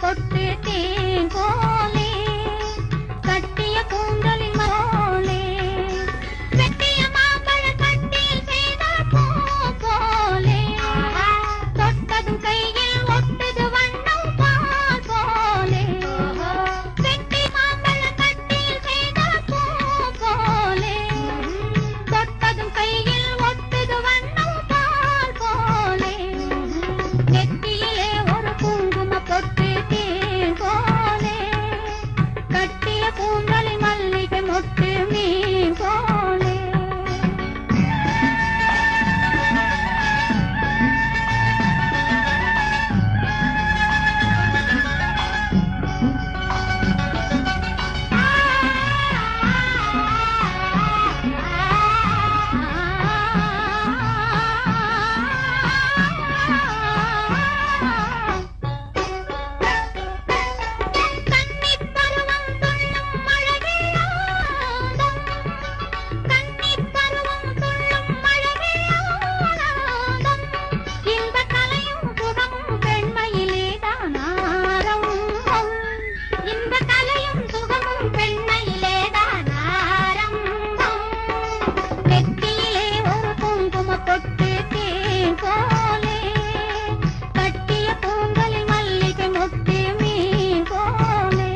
பொட்டு தேன் போலே கட்டிய கூந்தலின் மோலே வெட்டிய மாம்பழ கட்டில் செய்த பூ போலே தொட்டதும் கையில் ஒட்டுது வண்ணம் பால் போலே வெட்டி மாம்பழ கட்டில் செய்த பூ போலே தொட்டதும் கையில் ஒட்டுது வண்ணம் பால் போலே நெத்தியிலே ஒரு குங்கும பொட்டு தேன் போலே கட்டிய கூந்தலில் மல்லிகை மொட்டு மீன் போலே கன்னிப் பருவம் துள்ளும் அழகே ஆனந்தம். கன்னிப் பருவம் துள்ளும் அழகே ஆனந்தம். இன்பக் கலையும் சுகமும் பெண்மையிலேதான் ஆரம்பம். இன்பக் கலையும் சுகமும் பெண்மையிலேதான் ஆரம்பம். நெத்தியிலே ஒரு குங்கும பொட்டு தேன் போலே கட்டிய பூங்கலில் மல்லிகை மொட்டு மீன் போலே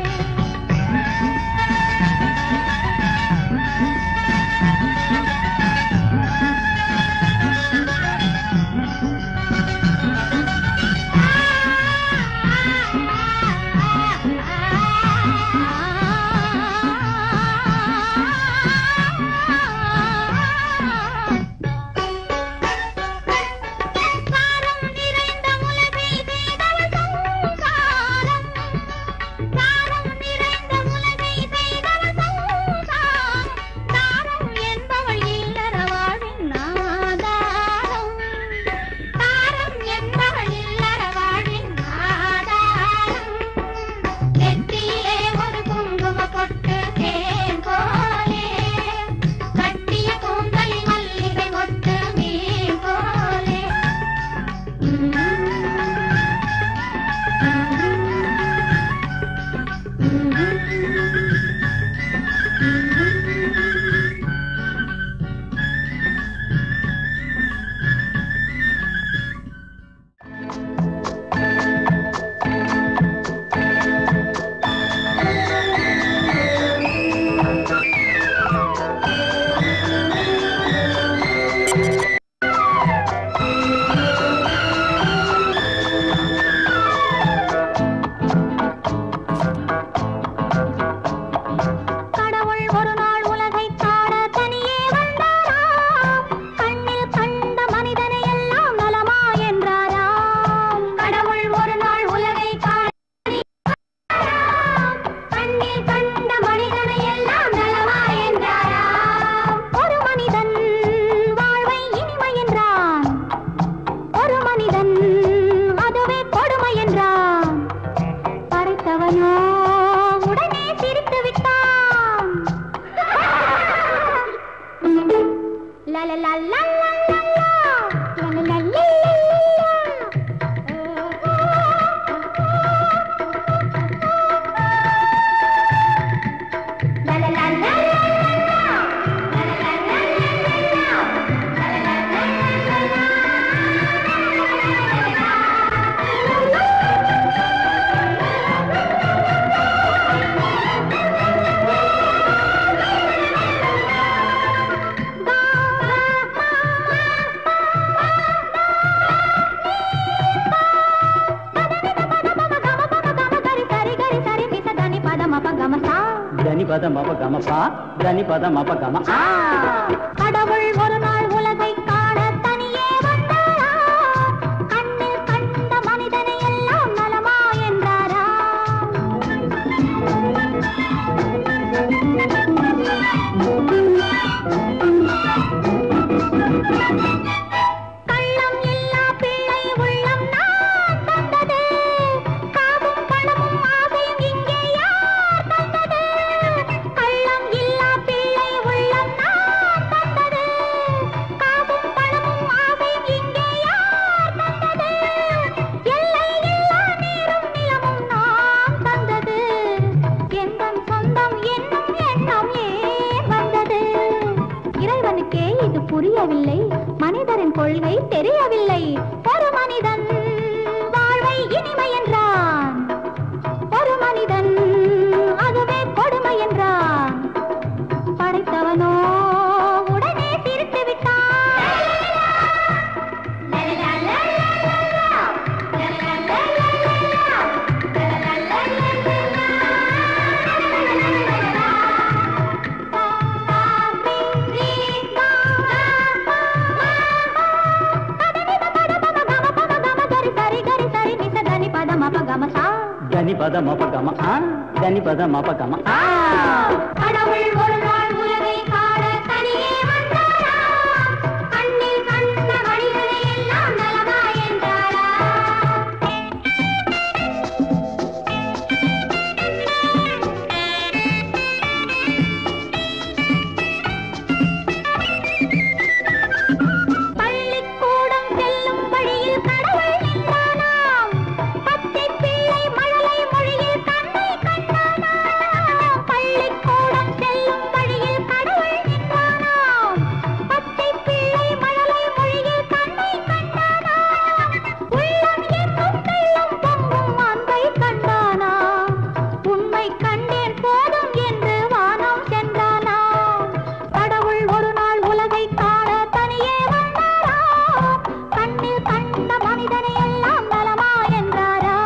சாரம் நிறைந்த உலகை செய்தவள் சம்சாரம் சாரம் நிறைந்த உலகை செய்தவள் சம்சாரம் தாரம் என்பவள் இல்லற வாழ்வின் ஆதாரம் தாரம் என்பவள் இல்லற வாழ்வின் ஆதாரம் நெத்தியிலே ஒரு குங்கும பொட்டு தேன் போலே கட்டிய கூந்தலில் மல்லிகை மொட்டு மீன் போலே கடவுள் ஒரு நாள் உலகை காண தனியே வந்தாராம் கண்ணில் கண்ட மனிதனை எல்லாம் நலமா என்றாராம் கடவுள் ஒரு நாள் உலகை காண கண்ணில் கண்ட மனிதனை எல்லாம் நலமா என்றாராம் ஒரு மனிதன் வாழ்வை இனிமை என்றான் ஒரு மனிதன் அதுவே கொடுமை என்றான் படைத்தவனோ உடனே சிரித்து விட்டான் லலலலலலலா, దని పద మప గమ పా దని పద మప గమ ఆ கடவுள் ஒரு நாள் உலகை காண தனியே வந்தாரா கண்ணில் கண்ட மனிதனை எல்லாம் நலமா என்றாரா கள்ளம் இல்லா பிள்ளை உள்ளம் நான் தந்தது காமும் பணமும் ஆசையும் இங்கே யார் தந்தது கள்ளம் இல்லா பிள்ளை உள்ளம் நான் தெரியவில்லை ஒரு மனிதன் வாழ்வை இனிமை என்றான் ஒரு மனிதன் அதுவே கொடுமை என்றான் படைத்தவனோ உடனே சிரித்து గని పద మప గమ ఆ గని పద మప గమ ఆ கடவுள் ஒரு நாள் உலகை காண தனியே வந்தாராம் கண்ணில் கண்ட மனிதனை எல்லாம் நலமா என்றாராம் பள்ளிக்கூடம் செல்லும் வழியில் கடவுள் நின்றானாம் பச்சை பிள்ளை மழலை மொழியில் தன்னை கண்டானாம் பள்ளிக்கூடம் செல்லும் வழியில் கடவுள் நின்றானாம் பச்சை பிள்ளை மழலை மொழியில் தன்னை கண்டானாம் உள்ளம் எங்கும் வெள்ளம் பொங்கும் அன்பை கண்டானாம் உண்மை கண்டேன் போதும் என்று வானம் சென்றானாம் கடவுள் ஒரு நாள் உலகை காண தனியே வந்தாராம் கண்ணில் கண்ட மனிதனை எல்லாம் நலமா என்றாரா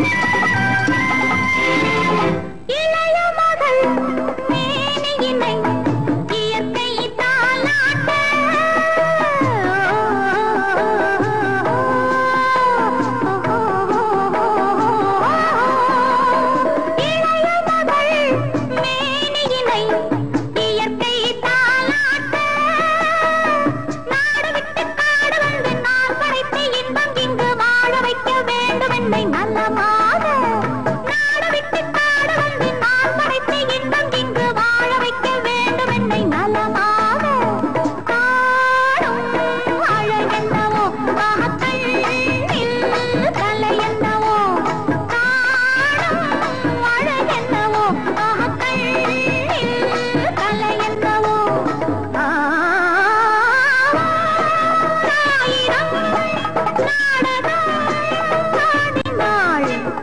இளைய மகள் மேனியினை இயற்கை தாலாட்ட இளைய மகள் மேனியினை இயற்கை தாலாட்ட நாடு விட்டு காடு வந்து நான் படைத்து இன்பம் இங்கு வாழ வைக்க வேண்டும் என்னை நல்லமாக நாடு விட்டு காடு வந்து நான் படைத்து இன்பம் இங்கு வாழ வைக்க வேண்டும் என்னை நலமாக காணும் அழகென்னவோ கண்ணில் கலை என்னவோ காணும் அழகென்னவோ கண்ணில் கலை என்னவோ ஆயிரம் நாடகம் ஆடினாள்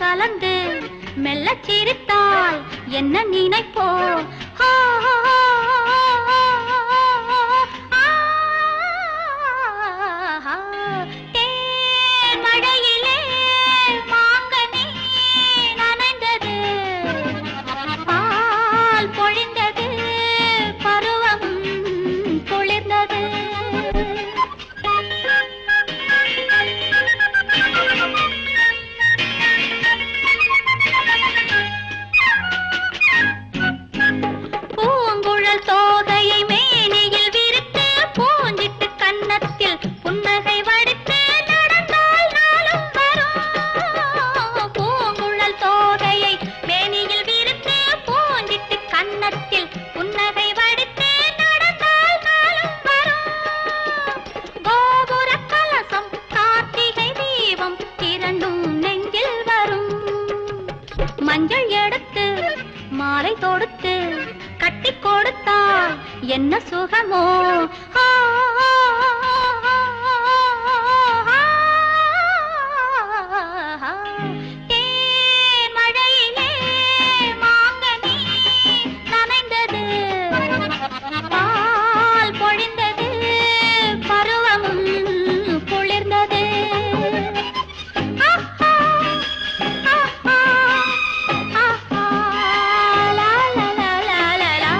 கலந்து மெல்லச் சிரித்தால் என்ன நினைப்போ ஆ, ஆ, ஆ, தேன் மழையிலே மாங்கனி நனைந்தது பால் பொழிந்தது பருவம் குளிர்ந்தது பூங்குழல் தோகையை மேனியில் விரித்து பூஞ்சிட்டு கன்னத்தில் புன்னகை வடித்து நடந்தால் நாளும் வரும் பூங்குழல் தோகையை மேனியில் விரித்து பூஞ்சிட்டு கன்னத்தில் புன்னகை வடித்து நடந்தால் நாளும் வரும் கோபுர கலசம் கார்த்திகை தீபம் இரண்டும் நெஞ்சில் வரும் மஞ்சள் எடுத்து மாலை தொடுத்து கட்டி கொடுத்தால் என்ன சுகமோ ஆ, ஆ, ஆ, ஆ. தேன் மழையிலே மாங்கனி நனைந்தது பால் பொழிந்தது பருவமும் குளிர்ந்தது ஆஹா, ஆஹா, ஆஹா, லா, லா, லா, லா, லா, லா.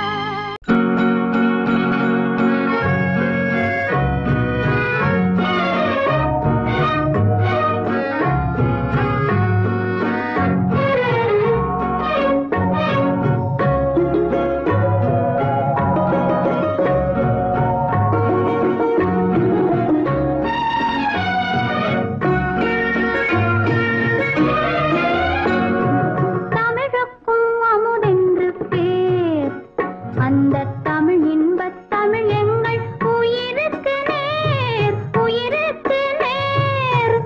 தமிழுக்கும் அமுதென்று பேர் அந்த தமிழ் இன்பத் தமிழ் எங்கள் உயிருக்கு நேர் உயிருக்கு நேர்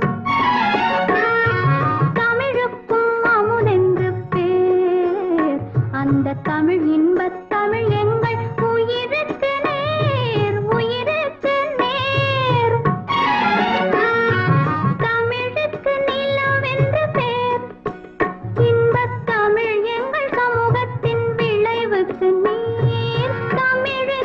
தமிழுக்கும் அமுதென்று பேர் அந்த தமிழ் இன்பத் தமிழ் எங்கள் உயிருக்கு நேர் உயிருக்கு நேர் தமிழுக்கு நிலவென்று பேர் இன்பத் தமிழ் எங்கள் சமூகத்தின் விளைவுக்கு நீர் தமிழே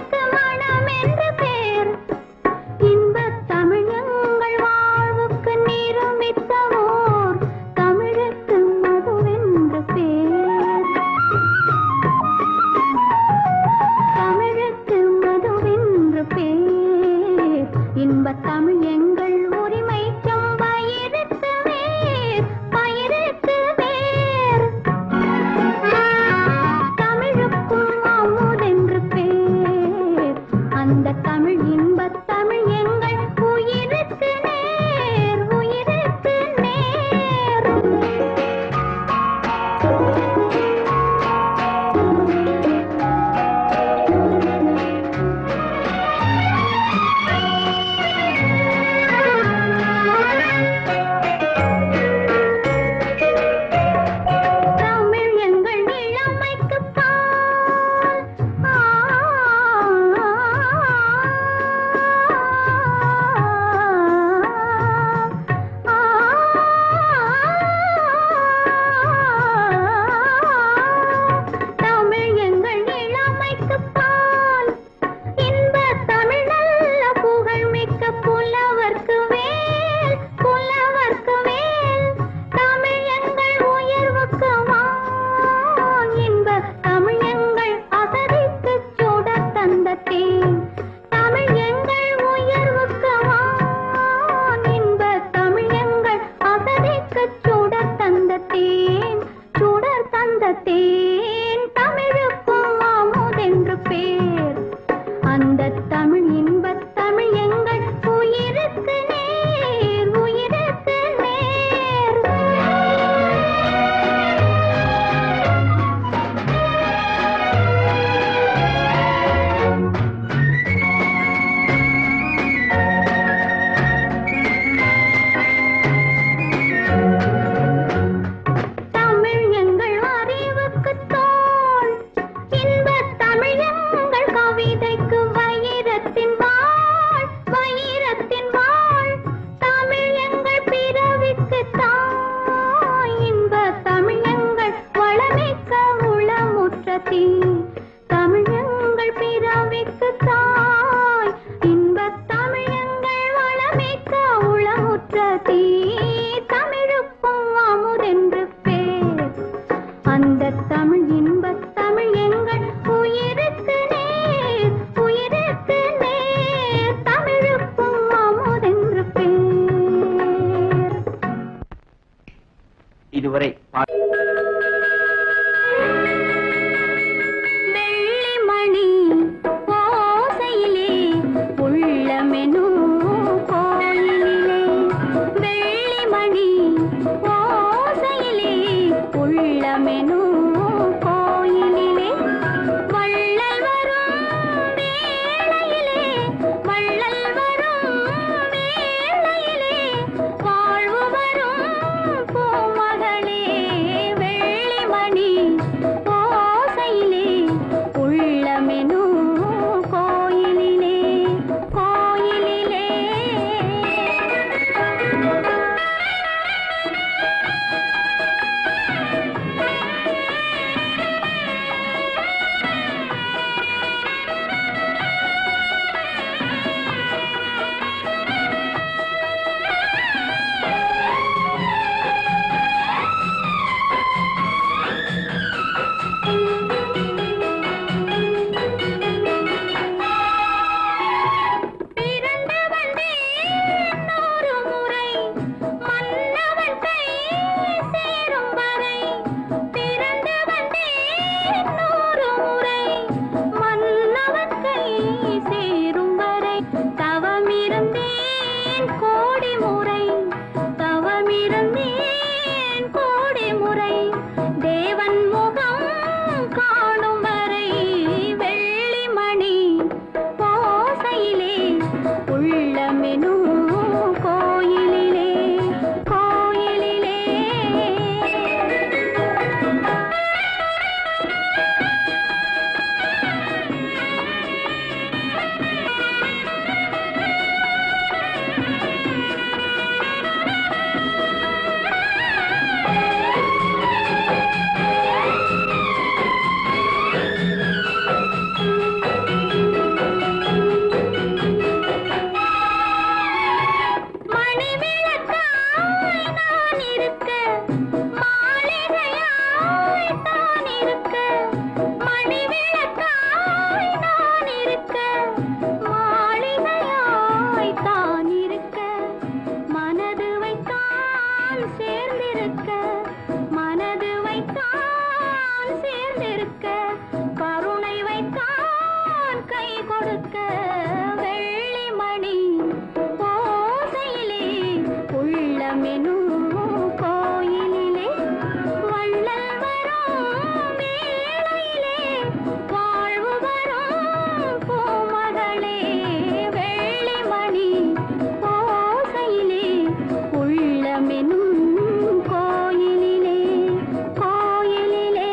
கொடுக்க வெள்ளி மணி ஓசையிலே உள்ளமெனும் கோயிலிலே வள்ளல் வரும் வேளையிலே வாழ்வு வரும் பூமகளே வெள்ளி மணி ஓசையிலே உள்ளமெனும் கோயிலிலே கோயிலிலே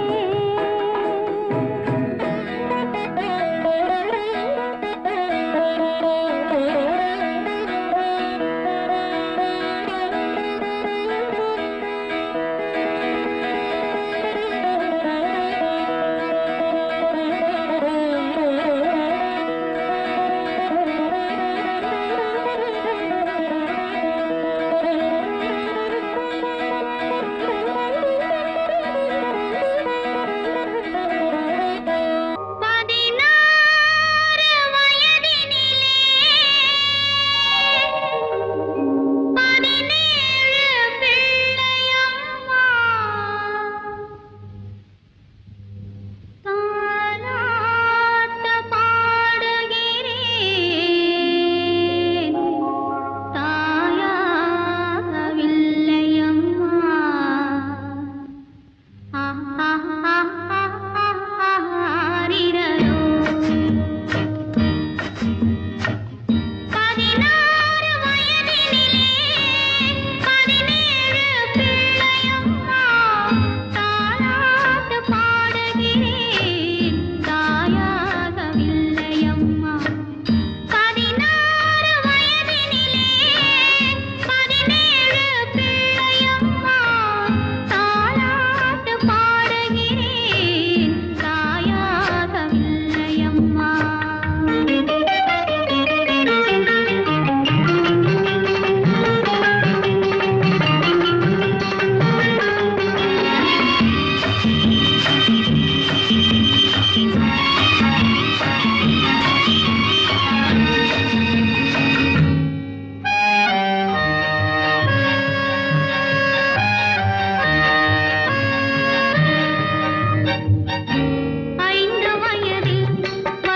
பதினாறு வயதினிலே பதினேழு பிள்ளையம்மா தாலாட்டு பாடுகிறேன் தாயாகவில்லையம்மா ஆரிரரோ பதினாறு வயதினிலே பதினேழு பிள்ளையம்மா தாலாட்டு பாடுகிறேன் தாயாகவில்லையம்மா பதினாறு வயதினிலே பதினேழு பிள்ளையம்மா தாலாட்டு பாடுகிறேன் தாயாகவில்லையம்மா ஐந்து வயதில்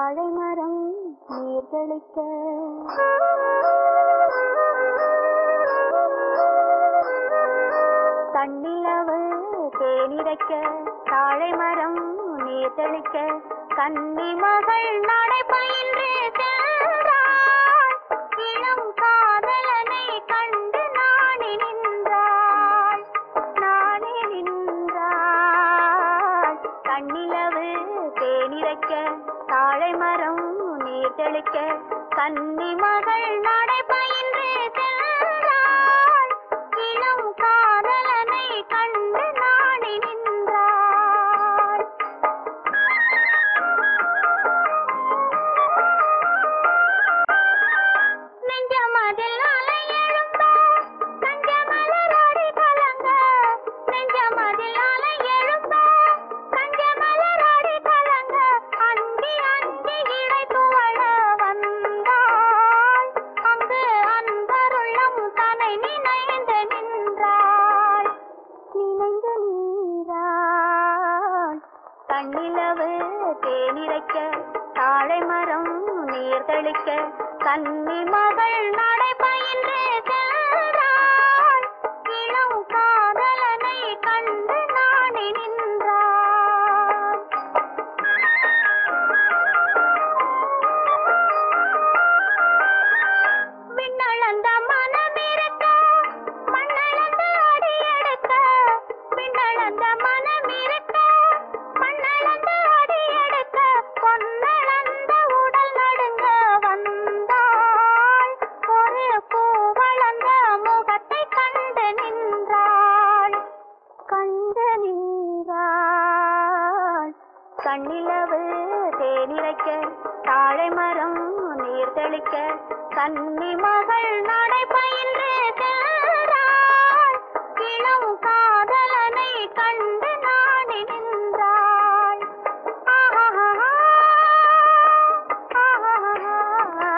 தாழை மரம் நீர் தெளிக்க தன்னிலவு தேனிரைக்க தாழை மரம் நீர் தெளிக்க கன்னி மகள் நடை பயின்று சென்றாள் இளம் காதலனை கண்டு நாணி நின்றாள் நாணி நின்றாள் கண்ணிலவு தேனிரைக்க தாழை மரம் நீர் தெளிக்க கன்னி மகள் நடை பயின்று சென்றாள் இளம் காதலனை கண்டு நாணி நின்றாள் நெஞ்சமதில் அலை எழும்ப கஞ்சமலராடி கலங்க நெஞ்சமதில் அலை எழும்ப கஞ்சமலராடி கலங்க அந்தி அந்தி இடை துவள வந்தாள் அங்கு அன்பருள்ளம் தன்னை நினைந்து நின்றாள் நினைந்து நின்றாள் கண்ணிலவு தேனிரைக்க தாழை மரம் நீர் தெளிக்க கன்னி மகள் நடை பயின்று சென்றாள் இளம் காதலனை கண்டு நாணி நின்றாள் விண்ணளந்த மனமிருக்க மண்ணளந்த அடியெடுக்க விண்ணளந்த மனமிருக்க மண்ணளந்த அடியெடுக்க பொன்னளந்த உடல் நடுங்க வந்தாள் ஒரு பூவளந்த முகத்தை கண்டு நின்றாள் கண்டு நின்றாள் கண்ணிலவு தேனிரைக்க தாழை மரம் நீர் தெளிக்க கன்னி மகள் நடை பயின்று சென்றாள் இளம் காதலனை கண்டு நாணி நின்றாள் ஆஹாஹா, ஆஹாஹா,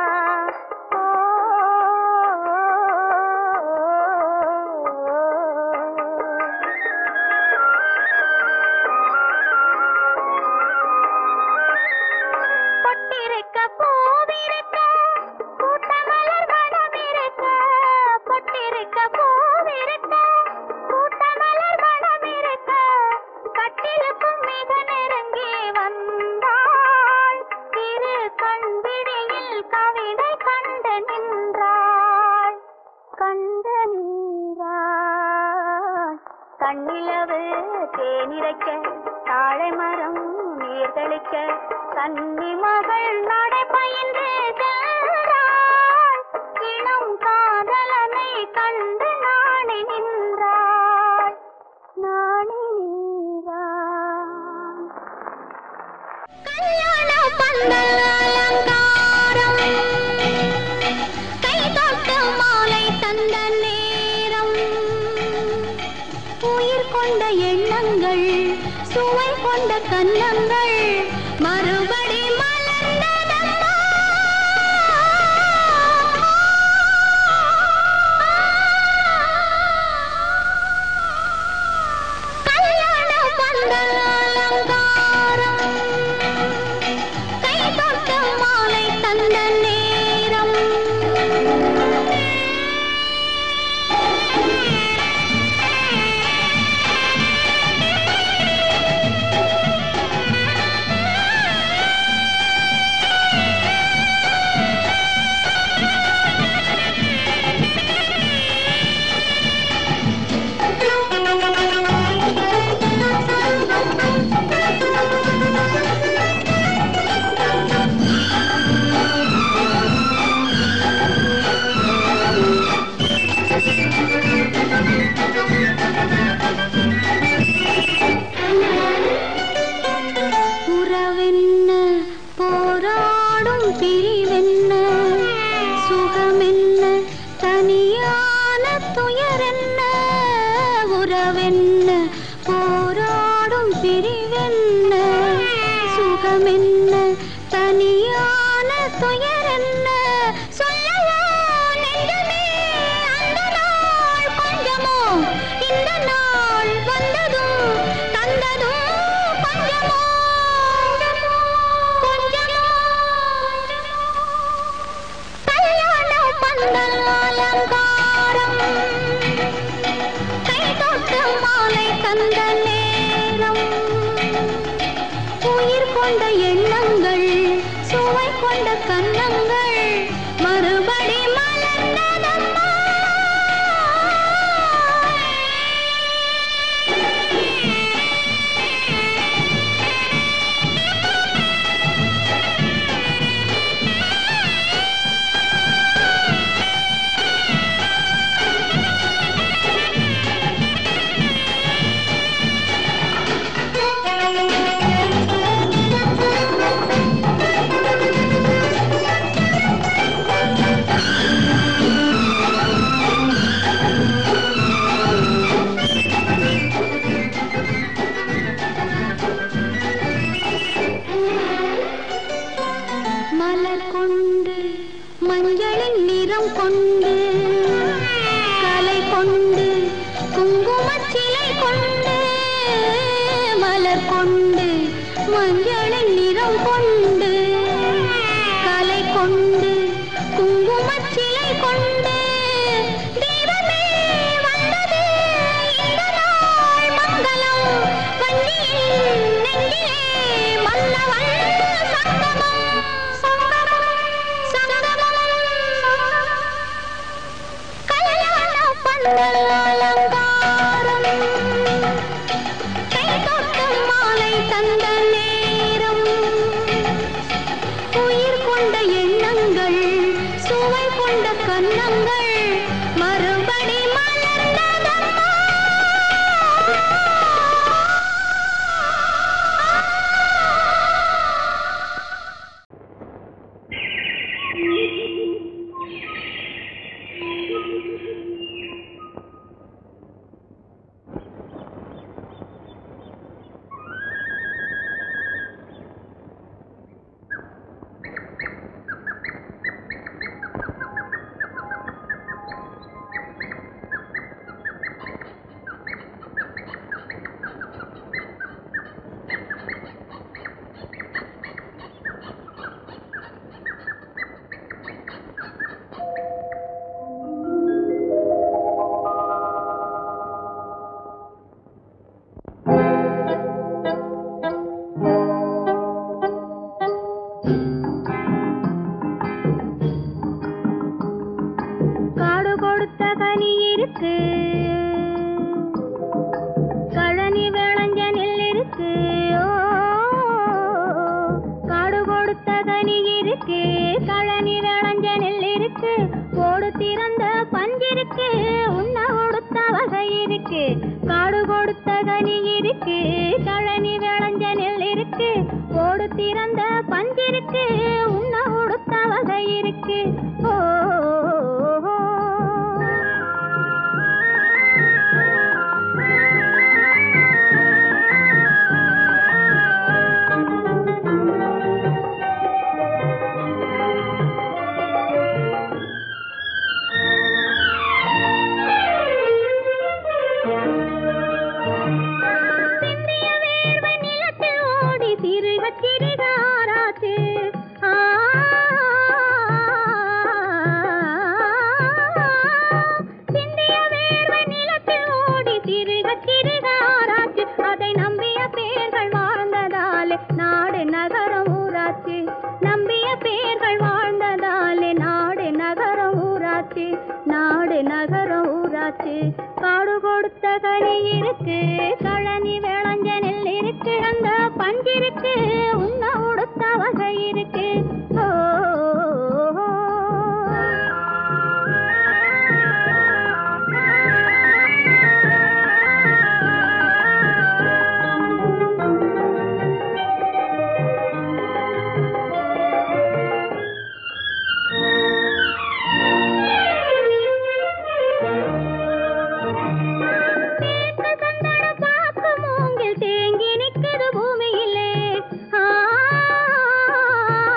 ஓ. பொட்டிருக்க பூவிருக்க கூட்டமலர் வனமிருக்க பொட்டிருக்க பூவிருக்க கூட்டமலர் வனமிருக்க கட்டிலுக்கும் மிக நெருங்கி வந்தாள் இரு கண்விழியில் கவிதை கண்டு நின்றாள் கண்டு நின்றாள் கண்ணிலவு தேனிரைக்க தாழை மரம் நீர் தெளிக்க கன்னி மகள் நடை பயின்று சென்றாள் இளம் காதலனை கண்டு நாணி நின்றாள் நாணி நின்றாள் கல்யாண பந்தல் அலங்காரம் கை தொட்டு மாலை தந்த நேரம் உயிர் கொண்ட எண்ணங்கள் சுவை கொண்ட கன்னங்கள் மறுபடி மலர்ந்ததம்மா கல்யாண பந்தல் அலங்காரம் கை தொட்டு மாலை தந்த நேரம் உறவென்ன போராடும் பிரிவென்ன சுகமென்ன தனியான துயரென்ன உறவென்ன போராடும் பிரிவென்ன சுகமென்ன தனியான துயரென்ன சொல்லவோ நெஞ்சமே அந்த நாள் கொஞ்சமோ இந்த நாள் வந்ததும் தந்ததும் கொஞ்சமோ கொஞ்சமோ கொண்ட எண்ணங்கள் சுவை கொண்ட கன்னங்கள் மறுபடி மலர்ந்ததம்மா மலர் கொண்டு மஞ்சளின் நிறம் கொண்டு கலை கொண்டு குங்குமச் சிலை கொண்டு மலர் கொண்டு மஞ்சளின் நிறம் கொண்டு கலை கொண்டு குங்குமச் சிலை கொண்டு தெய்வமே வந்தது இந்த நாள் மங்களம் வள்ளியின் நெஞ்சிலே மன்னவன் சங்கமம் சங்கமம் சங்கமம் கல்யாண பந்தல் அலங்காரம் கை தொட்டு மாலை தந்த நேரம் உயிர் கொண்ட எண்ணங்கள் சுவை கொண்ட கன்னங்கள் மறுபடி மலர்ந்ததம்மா காடு கொடுத்த கனி இருக்கு கழனி விளைஞ்ச நெல் இருக்கு ஓ, காடு கொடுத்த கனி இருக்கு கழனி விளைஞ்ச நெல் இருக்கு ஓடு திறந்த பஞ்சிருக்கு உண்ண கொடுத்த வகை இருக்கு காடு கொடுத்த கனி இருக்கு கழனி விளைஞ்ச நெல் இருக்கு ஓடு திறந்த பஞ்சிருக்கு உண்ண கொடுத்த வகை இருக்கு ஓ சிந்திய வேர்வை நிலத்தில் ஓடி சிறுக சிறுக ஆராச்சு. ஆ. சிந்திய வேர்வை நிலத்தில் ஓடி சிறுக சிறுக ஆராச்சு. அதை நம்பிய பேர்கள் வாழ்ந்ததாலே நாடு நகரம் ஊராச்சு நம்பிய பேர்கள் வாழ்ந்ததாலே நாடு நகரம் ஊராச்சு நாடு நகரம் ஊராச்சு காடு கொடுத்த கனி இருக்கு கழனி விளைஞ்ச நெல் இருக்கு அந்த பஞ்சிருக்கு உண்ண உடுத்த வகை இருக்கு ஓ தேக்கு சந்தன பாக்கு மூங்கில் தேங்கி நிக்குது பூமியிலே ஆ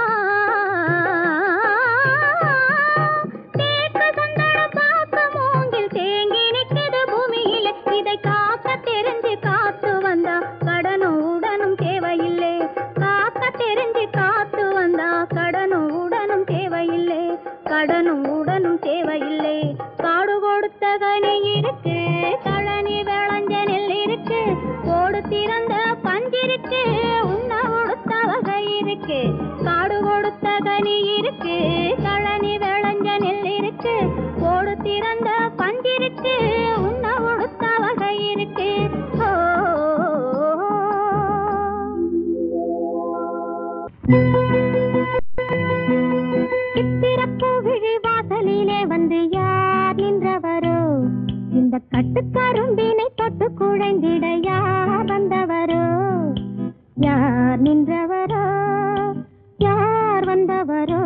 குழைந்திட யார் வந்தவரோ யார் நின்றவரோ யார் வந்தவரோ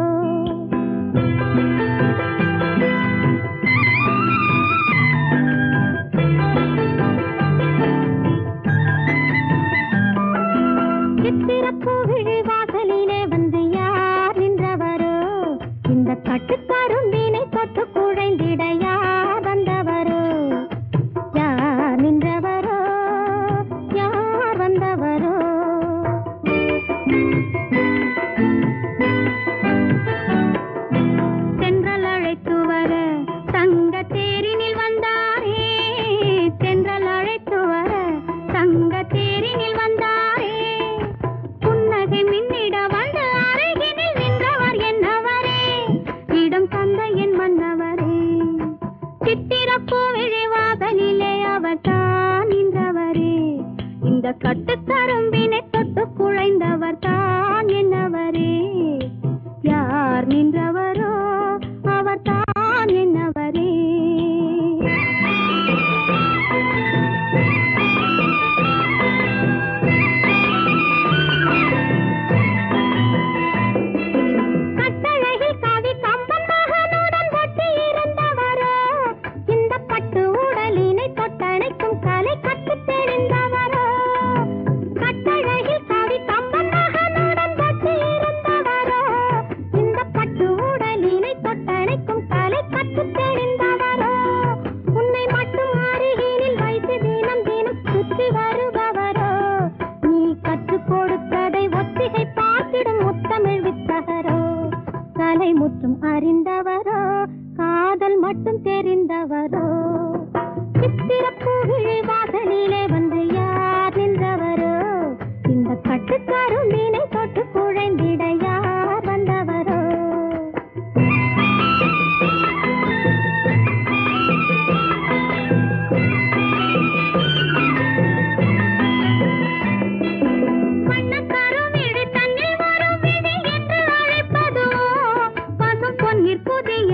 சித்திரப்பூ விழி வாசலிலே வந்து யார் நின்றவரோ இந்த கட்டுக்கரும்பினை தொட்டு குழைந்திட யார் வந்தவரோ யார் நின்றவரோ யார் வந்தவரோ தென்றல் அழைத்து வர தங்க தேரினில் வந்தாரே தென்றல் அழைத்து வர தங்க தேரினில் வந்தாரே புன்னகை மின்னிட வந்து அருகினில் நின்றவர் என்னவரே இடம் தந்த என் மன்னவரே சித்திரப்பூ விழிவாதலிலே அவர் தான் நின்றவரே இந்த கட்டுக்கரும்பினை தொட்டு குழைந்தவர் தான் என்னவரே யார் நின்றவரோ அவர் தான் என்னவரே கட்டழகில் காவி கம்பன் மகனுடன் ஒட்டி இருந்தவரோ இந்த பட்டு உடலினை தொட்டணைக்கும் கலை கற்றுத் தெரிந்தவரோ கட்டழகில் காவி கம்பன் மகனுடன் ஒட்டி இருந்தவரோ இந்த பட்டு உடலினை தொட்டணைக்கும் கலை கற்றுத் தெரிந்தவரோ உன்னை மட்டும் அருகினில் வைத்து தினம் தினம் சுற்றி வருபவரோ நீ கற்றுக் கொடுத்ததை ஒத்திகை பார்த்திடும் முத்தமிழ் வித்தகரோ கலை முற்றும் அறிந்தவரோ காதல் மட்டும் தெரிந்தவரோ சித்திரப்பூ விழி வாசலிலே வந்து யார் நின்றவரோ இந்த கட்டுக்கரும்பினை தொட்டு குழைந்திட யார் வந்தவரோ வண்ணக்கருவிழி தன்னில் வரும் விழி என்று அழைப்பதோ பசும் பொன்னிற் புதிய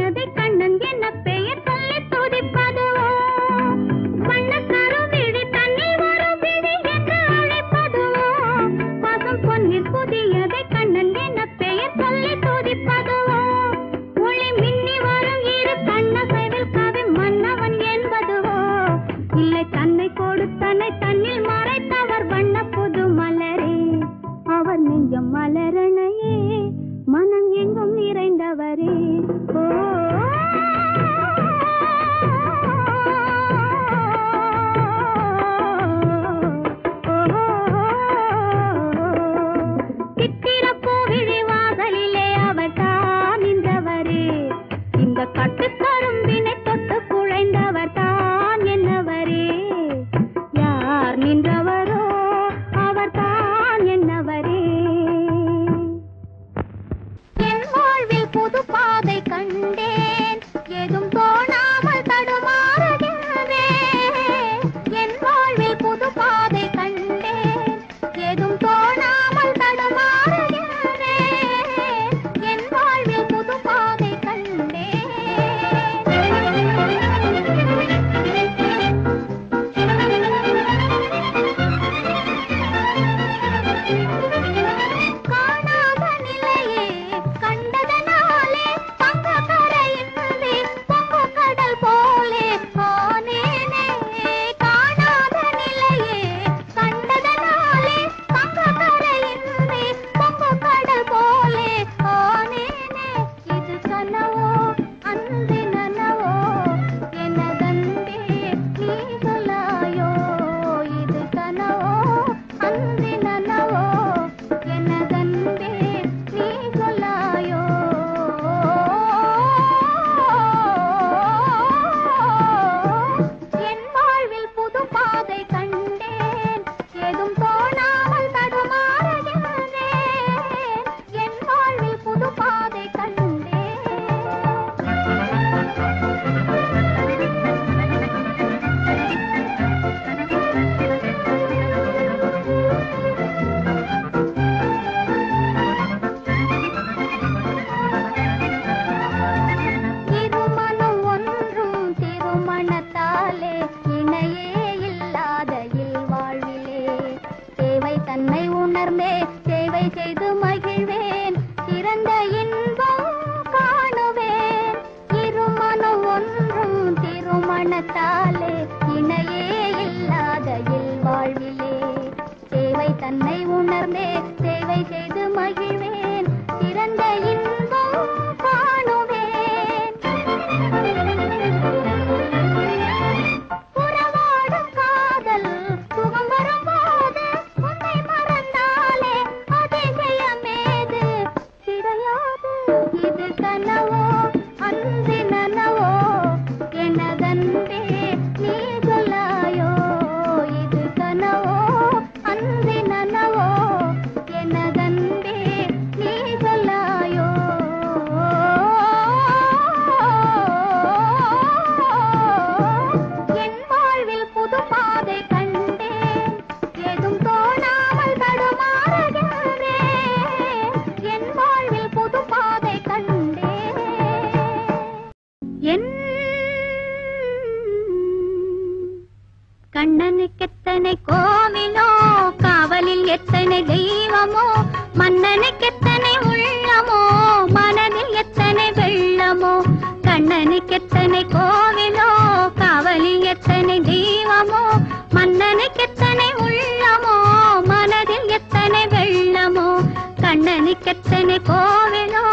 உணர்ந்தே சேவை செய்து மகிழ்வேன் சிறந்த இன்பம் காணுவேன் இருமனம் ஒன்றும் திருமணத்தாலே இணையே இல்லாத இல்வாழ்விலே சேவை தன்னை உணர்ந்தே சேவை செய்து மகிழ்வேன் சிறந்த இன்பம் காணுவேன் உறவாடும் காதல் சுகம் வரும்போது உன்னை மறந்தாலே அதிசயமேது கிடையாது இது கனவோ அன்பு நனவோ எனதன்பே நீ சொல்லாயோ இது கனவோ அன்பு நனவோ எனதன்பே நீ சொல்லாயோ என் வாழ்வில் புது பாதை கண்டேன் ஏதும் தோணாமல் தடுமாறுகின்றேன் என் வாழ்வில் புது பாதை கண்டேன் என் கண்ணனுக்கெத்தனை கோவிலோ காவலில் எத்தனை தெய்வமோ மன்னனுக்கெத்தனை உள்ளமோ மனதில் எத்தனை வெள்ளமோ கண்ணனுக்கெத்தனை கோவிலோ காவலில் எத்தனை தெய்வமோ மன்னனுக்கெத்தனை உள்ளமோ மனதில் எத்தனை வெள்ளமோ கண்ணனுக்கெத்தனை கோவிலோ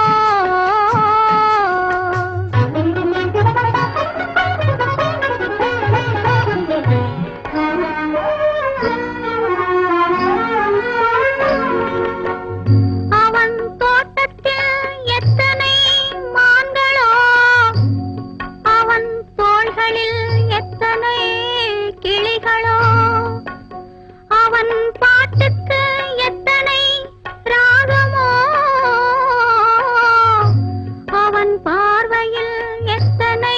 அவன் தோட்டத்தில் எத்தனை மான்களோ அவன் தோள்களில் எத்தனை கிளிகளோ அவன் பாட்டுக்கு எத்தனை ராகமோ அவன் பார்வையில் எத்தனை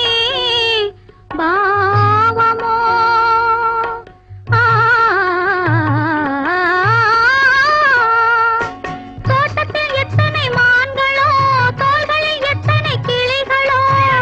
பாவமோ ஆ தோட்டத்தில் எத்தனை மான்களோ தோள்களில் எத்தனை கிளிகளோ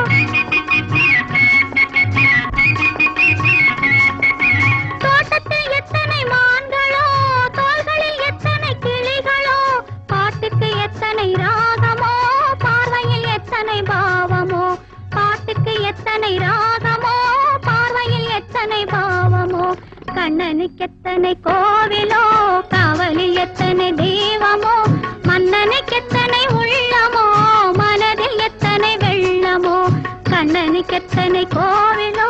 தோட்டத்தில் எத்தனை மான்களோ தோள்களில் எத்தனை கிளிகளோ பாட்டுக்கு எத்தனை ராகமோ பார்வையில் எத்தனை பாவமோ பாட்டுக்கு எத்தனை ராகமோ பார்வையில் எத்தனை பாவமோ கண்ணனுக்கு எத்தனை கோவிலோ காவலில் எத்தனை தெய்வமோ மன்னனுக்கு எத்தனை உள்ளமோ மனதில் எத்தனை வெள்ளமோ கண்ணனுக்கு எத்தனை கோவிலோ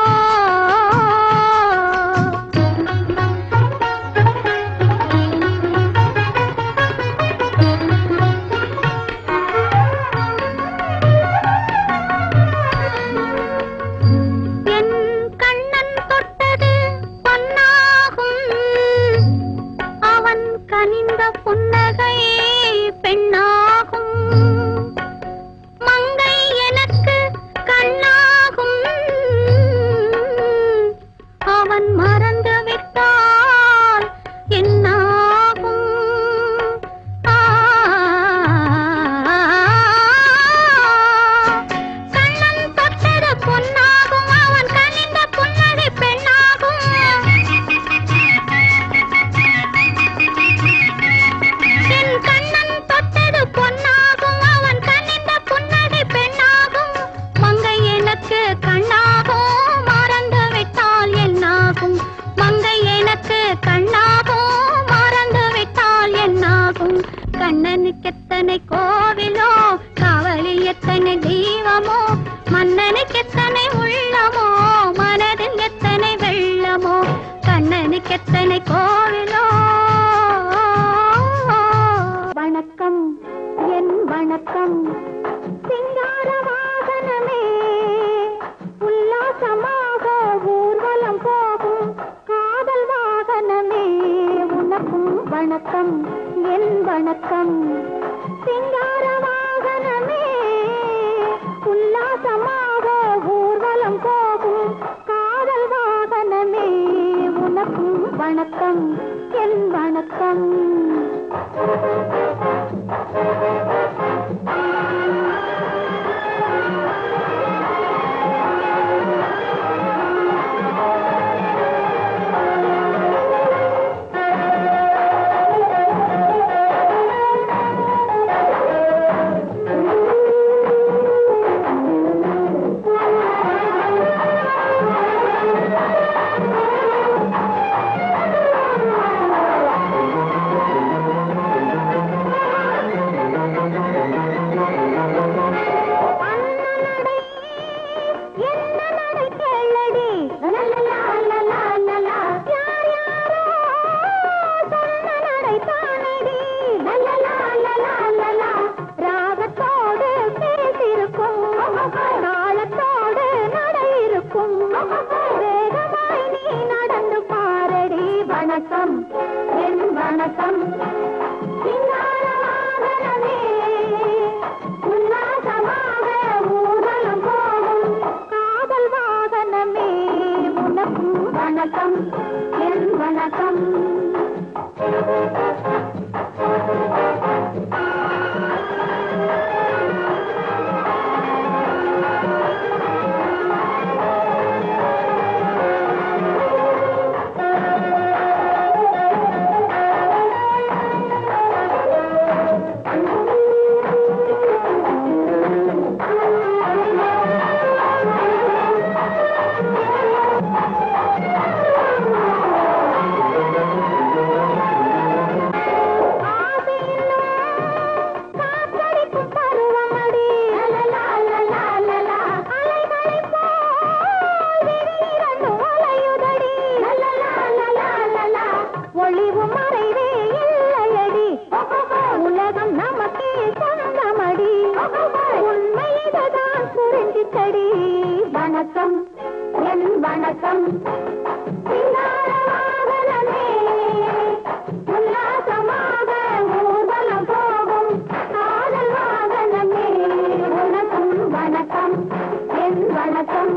என் கண்ணன் தொட்டது பொன்னாகும் அவன் கனிந்த புன்னகை பெண்ணாகும் மங்கை எனக்கு கண்ணாகும் அவன் மறந்து விட்டால் என்னாகும் ஆ கண்ணன் தொட்டது பொன்னாகும் அவன் கனிந்த புன்னகை பெண்ணாகும் என் கண்ணன் தொட்டது பொன்னாகும் அவன் கனிந்த புன்னகை பெண்ணாகும் மங்கை எனக்கு கண்ணாகும் மறந்து விட்டால் என்னாகும் மங்கை எனக்கு கண்ணாகும் மறந்து விட்டால் என்னாகும் கண்ணனுக்கு எத்தனை கோவிலோ காவலில் எத்தனை தெய்வமோ மன்னனுக்கு எத்தனை உள்ளமோ மனதில் எத்தனை வெள்ளமோ கண்ணனுக்கு எத்தனை கோவிலோ வணக்கம் என் வணக்கம் சிங்கார வாகனமே உல்லாசமாக ஊர்வலம் போகும் காதல் வாகனமே உனக்கும் வணக்கம் என் வணக்கம் சிங்கார வாகனமே உல்லாசமாக ஊர்வலம் போகும் காதல் வாகனமே உனக்கும் வணக்கம் என் வணக்கம் வணக்கம் என் வணக்கம் சிங்கார வாகனமே உல்லாசமாக ஊர்வலம் போகும் காதல் வாகனமே உனக்கும் வணக்கம் என் வணக்கம் காற்றடிக்கும் பருவமடி அலைகளைப் போல் விழிரண்டும் அலையுதடி ஒளிவு மறைவே இல்லையடி உலகம் நமக்கே சொந்தமடி உண்மை இதுதான் புரிஞ்சிட்டடி வணக்கம் என் வணக்கம் சிங்கார வாகனமே உல்லாசமாக ஊர்வலம் போகும் காதல் வாகனமே உனக்கும் வணக்கம் என் வணக்கம்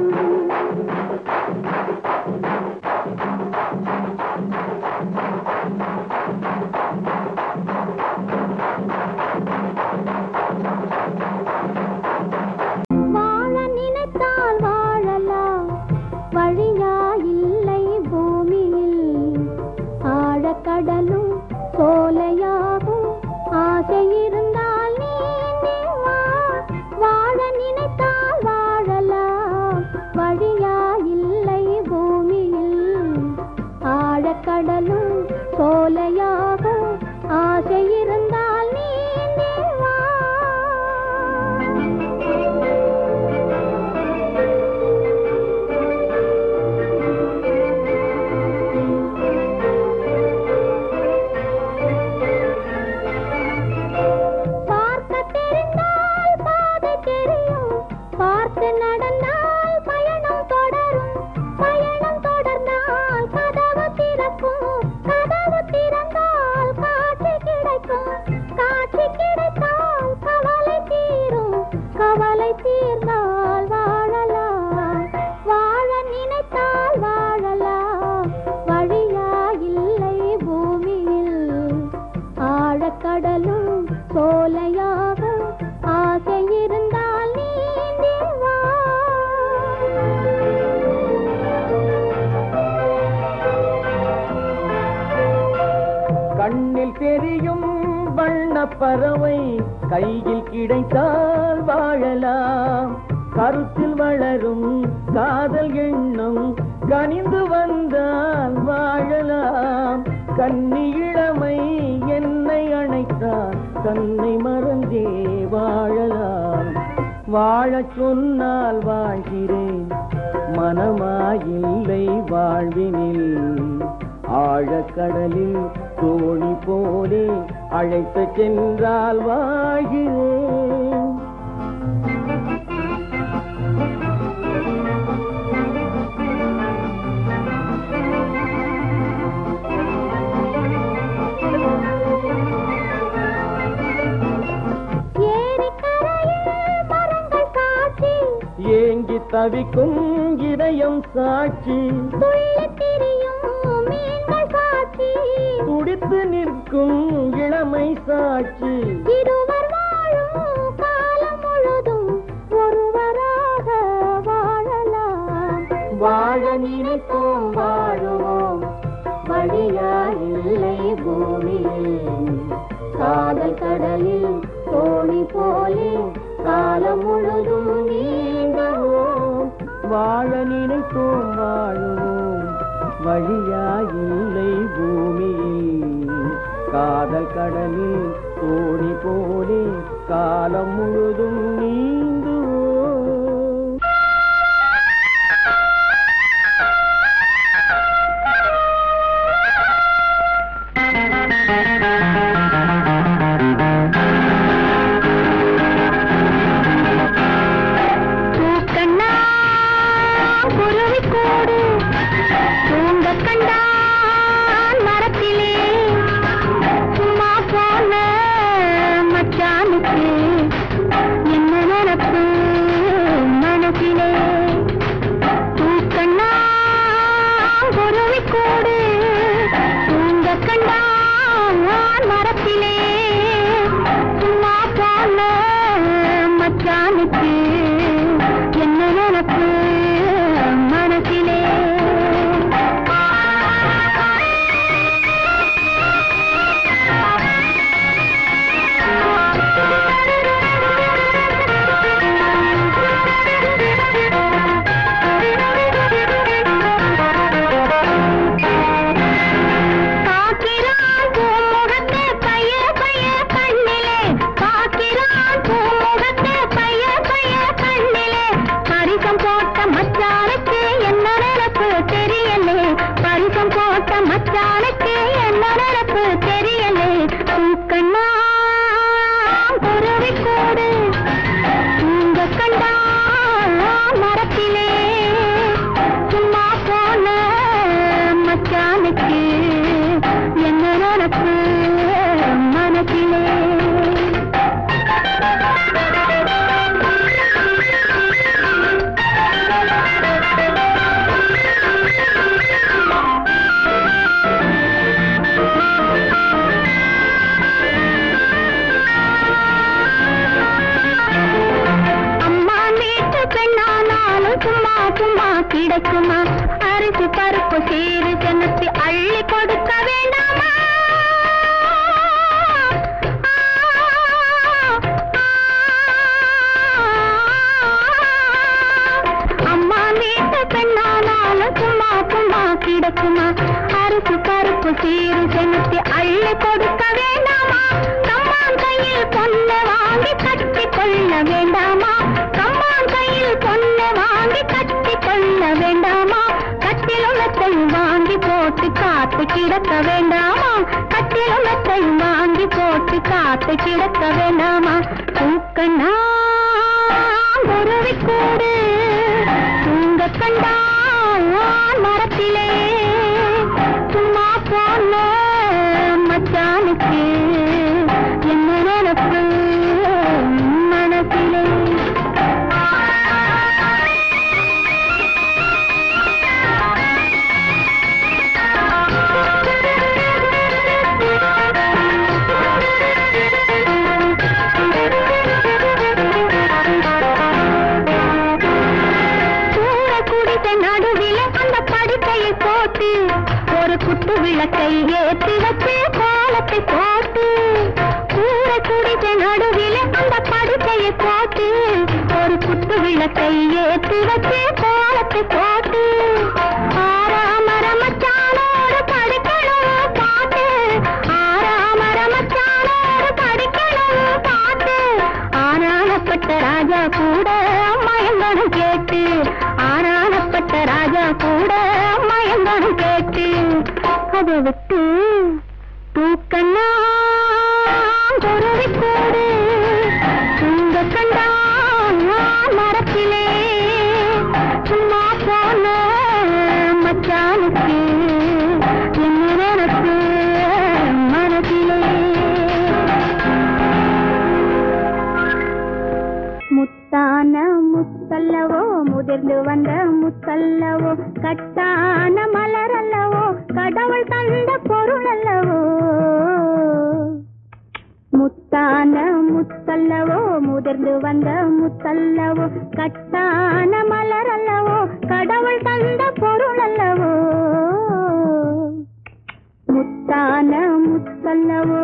வாழ நினைத்தால் வாழலாம் வழியா இல்லை பூமியில் ஆழக்கடலும் சோலையாகும் ஆசை இருந்தால் நீந்தி வா வாழ நினைத்தால் வாழலாம் வழியா இல்லை பூமியில் ஆழக்கடலும் சோலையாகும் ஆசை இருந்தால் நீந்தி வா பார்க்க தெரிந்தால் பாதை தெரியும் பார்த்து நடந்தால் பயணம் தொடரும் பயணம் தொடர்ந்தால் கதவு திறக்கும் கதவு திறந்தால் காட்சி கிடைக்கும் காட்சி கிடைத்தால் கவலை தீரும் கவலை தீர்ந்தால் வாழலாம் வாழ நினைத்தால் வாழலாம் வழியா இல்லை பூமியில் ஆழக்கடலும் சோலையாக ஆசை இருந்தால் நீந்தி வா கண்ணில் தெரியும் வண்ணப் பறவை கையில் கிடைத்தால் வாழலாம் கருத்தில் வளரும் காதல் எண்ணம் கனிந்து வந்தால் வாழலாம் கன்னி இளமை என்னை அணைத்தால் தன்னை மறந்தே வாழலாம் வாழச் சொன்னால் வாழ்கிறேன் மனமாயில்லை வாழ்வினில் ஆழக்கடலில் தோணி போலே அழைத்து சென்றால் வாழ்கிறேன் ஏரிக்கரையில் மரங்கள் காட்சி ஏங்கி தவிக்கும் இதயம் சாட்சி துள்ளித் திரியும் மீன்கள் காட்சி துடித்து நிற்கும் இளமை சாட்சி இருவர் வாழும் காலம் முழுதும் ஒருவராக வாழலாம் வாழ நினைப்போம் வாழுவோம் வழியா இல்லை பூமியில் காதல் கடலில் தோணி போலே காலம் முழுதும் நீந்துவோம் வாழ நினைப்போம் வாழுவோம் வழியாயில்லை பூமியில் காதல் கடலில் தோணி போலே காலம் முழுதும் நீந்துவோம் பூக்கண்ணா குருவி கூடு தூங்க கண்டான் மர கண்டான் மரத்திலே சும்மா போன மச்சானுக்கு என்ன நினப்பு மனசிலே காக்கிறான் பூமுகத்து பைய பைய கண்ணிலே காக்கிறான் பூமுகத்து பைய பைய கண்ணிலே பரிசம் போட்ட மச்சானுக்கு என்ன நினப்பு தெரியலே பரிசம் போட்ட மச்சானுக்கு என்ன நினப்பு தெரியலே கண்ணா குருவி கூடு உங்க கண்டா மரத்திலே சும்மா போன மச்சானுக்கு என்ன நினப்பு மனசிலே அம்மா வீட்டு பெண்ணானாலும் சும்மா சும்மா கிடைக்குமா அரிசி பருப்பு சீரு செலுத்தி அள்ளி கொடுக்க வேண்டாமா அம்மா வீட்டு பெண்ணானாலும் சும்மா சும்மா கிடைக்குமா அரிசி பருப்பு சீரு செலுத்தி அள்ளி கொடுக்க வேண்டாமா கம்மான் கையில் பொண்ணு வாங்கி கட்டி கொள்ள வேண்டாமா கம்மான் கையில் பொண்ணு வாங்கி கட்டி கொள்ள வேண்டாமா கட்டிலுலத்தை வாங்கி போட்டு காத்து கிடக்க வேண்டாமா கட்டிலுலத்தை வாங்கி போட்டு காத்து கிடக்க வேண்டாமா தூக்கண்ணா குருவி கூடு தூங்க கண்டான் மரத்திலே சும்மா போன மச்சானுக்கு என்ன நினப்பு மனசிலே கூர குடிசை நடுவில அந்த படுக்கையை போட்டு ஒரு குத்து விளக்கை ஏற்றி வச்சு கோலத்தை போட்டு கூர குடிசை நடுவில அந்த படுக்கையை போட்டு ஒரு குத்து விளக்கை ஏற்றி வச்சு கோலத்தை போட்டு ஆறாமர மச்சானோடு படிக்கணும் பாட்டு ஆறாமர மச்சானோடு படிக்கணும் பாட்டு ஆனானப்பட்ட ராஜா கூட மயங்கணும் கேட்டு ஆனானப்பட்ட ராஜா கூட மயங்கணும் கேட்டு அதை விட்டு தூக்கண்ணா குருவி கூடு உங்க கண்டா மரத்திலே சும்மா போன மச்சானுக்கு என்ன நினப்பு மனசிலே முத்தான முத்தல்லவோ முதிர்ந்து வந்த முத்தல்லவோ கட்டான மலரல்லவோ கடவுள் தந்த பொருள் அல்லவோ முத்தான முத்தல்லவோ முதிர்ந்து வந்த முத்தல்லவோ கட்டான மலரல்லவோ கடவுள் தந்த பொருள் அல்லவோ முத்தான முத்தல்லவோ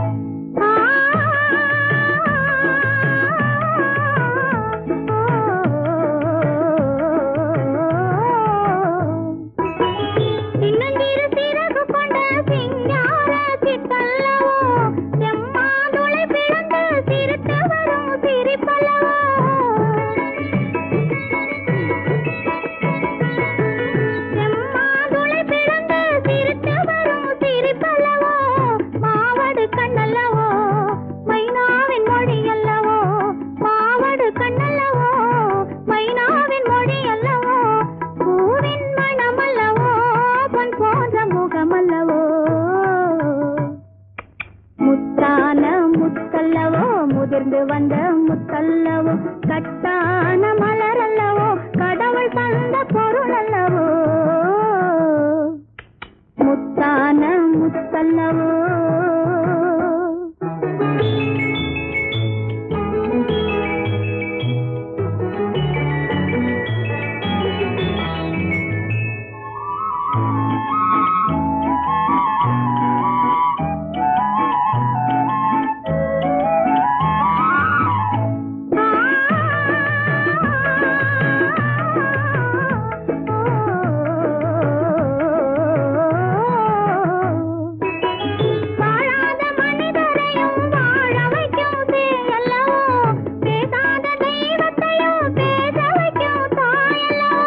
ஆ முதிர்ந்து வந்த முத்தல்லவோ கட்டான மலரல்லவோ கடவுள் தந்த பொருள் அல்லவோ முத்தான முத்தல்லவோ வாழாத மனிதரையும் வாழ வைக்கும் சேயல்லவோ பேசாத தெய்வத்தையும் பேச வைக்கும் தாயல்லவோ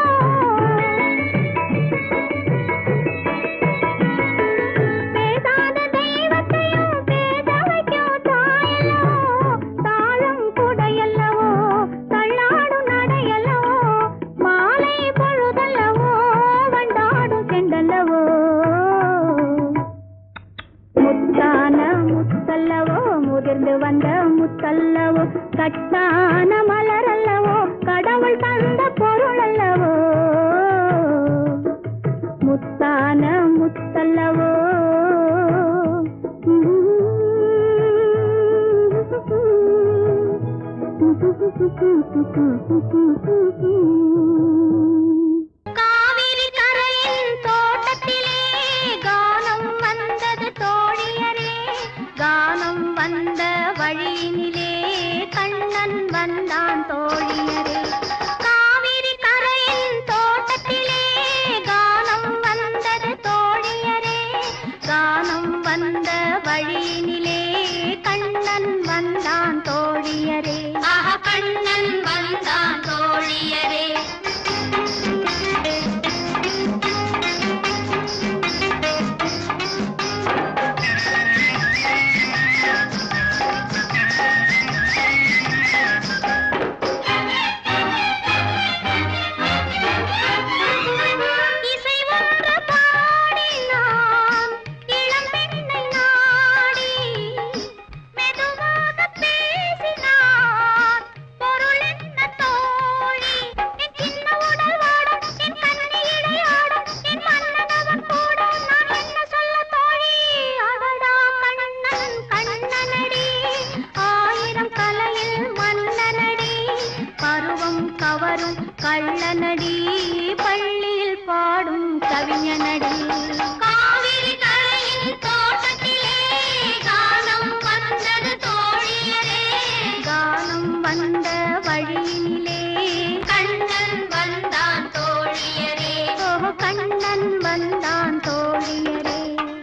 பேசாத தெய்வத்தையும் பேச வைக்கும் தாயல்லவோ தாழம் குடையல்லவோ தள்ளாடும் நடையல்லவோ மாலை பொழுதல்லவோ வண்டாடும் செண்டல்லவோ முத்தான முத்தல்லவோ முதிர்ந்து வந்த முத்தல்லவோ கட்டான மலரல்லவோ கடவுள் தந்த பொருள் அல்லவோ முத்தான முத்தல்லவோ காவிரி கரையின் தோட்டத்திலே கானம் வந்தது தோழியரே கானம் வந்த வழியினிலே கண்ணன் வந்தான் தோழியரே காவிரி கரையின் தோட்டத்திலே கானம் வந்தது தோழியரே கானம் வந்த வழியினிலே கண்ணன் வந்தான் தோழியரே ஆஹா கண்ணன் வந்தான் தோழியரே இசை ஒன்று பாடினான் இளம் பெண்ணை நாடி மெதுவாக பேசினான் பொருள் என்ன தோழி என் சின்ன உடல் வாடும் என் கண்ணி இடையாடும் என் மன்னனவன் கூட நான் என்ன சொல்ல தோழி அவடா கண்ணன் கண்ணனடி ஆயிரம் கலையில் மன்னனடி பருவம் கவரும் கள்ளனடி பள்ளியில் பாடும் கவிஞனடி காவிரி கரையின் தோட்டத்திலே கானம் வந்தது தோழியரே கானம் வந்த வழியினிலே கண்ணன் வந்தான் தோழியரே ஓ கண்ணன் வந்தான் தோழியரே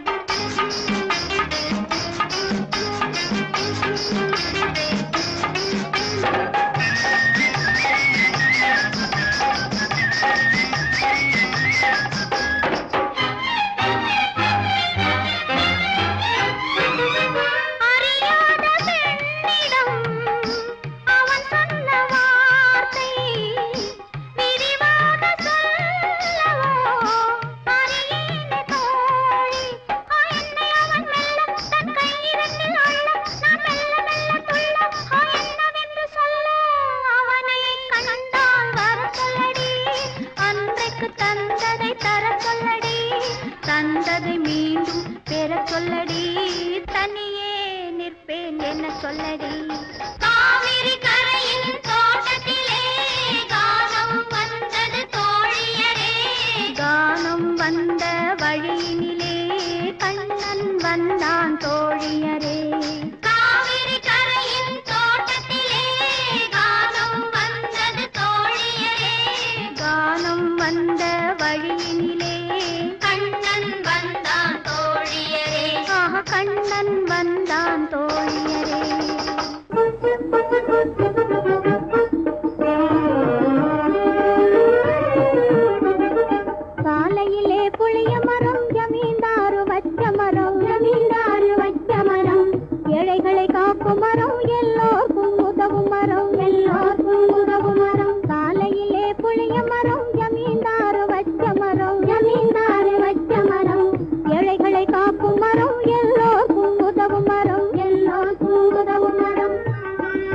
அறியாத பெண்ணிடம் அவன் சொன்ன வார்த்தை விரிவாக சொல்லவோ அறியேனே தோழி ஆ, என்னை அவன் மெல்ல தன் கையிரண்டில் அள்ள நான் மெல்ல மெல்ல துள்ள ஆ, என்னவென்று சொல்ல அவனை கண்டால் வர சொல்லடி அன்றைக்கு தந்ததை தர சொல்லடி தந்ததை மீண்டும் பெற சொல்லடி தனியே நிற்பேன் என்ன சொல்லடி காவிரி கரையின் தோட்டத்திலே கானம் வந்தது தோழியரே கானம் வந்த வழியினிலே கண்ணன் வந்தான் தோழியரே காவிரி கரையின் தோட்டத்திலே கானம் வந்தது தோழியரே கானம் வந்த வழியினிலே கண்ணன் வந்தான் தோழியரே ஆஹா கண்ணன் வந்தான் தோழியரே சாலையிலே புளிய மரம் ஜமீன்தாரு வச்ச மரம் ஜமீன்தாரு வச்ச மரம் ஏழைகளை காக்கும் மரம் எல்லோருக்கும் உதவும் மரம் எல்லோருக்கும் உதவும் மரம் சாலையிலே புளிய மரம் ஜமீன்தாரு வச்ச மரம் ஜமீன்தாரு வச்ச மரம் ஏழைகளை காக்கும் மரம் எல்லோருக்கும் உதவும் மரம் எல்லோருக்கும் உதவும் மரம்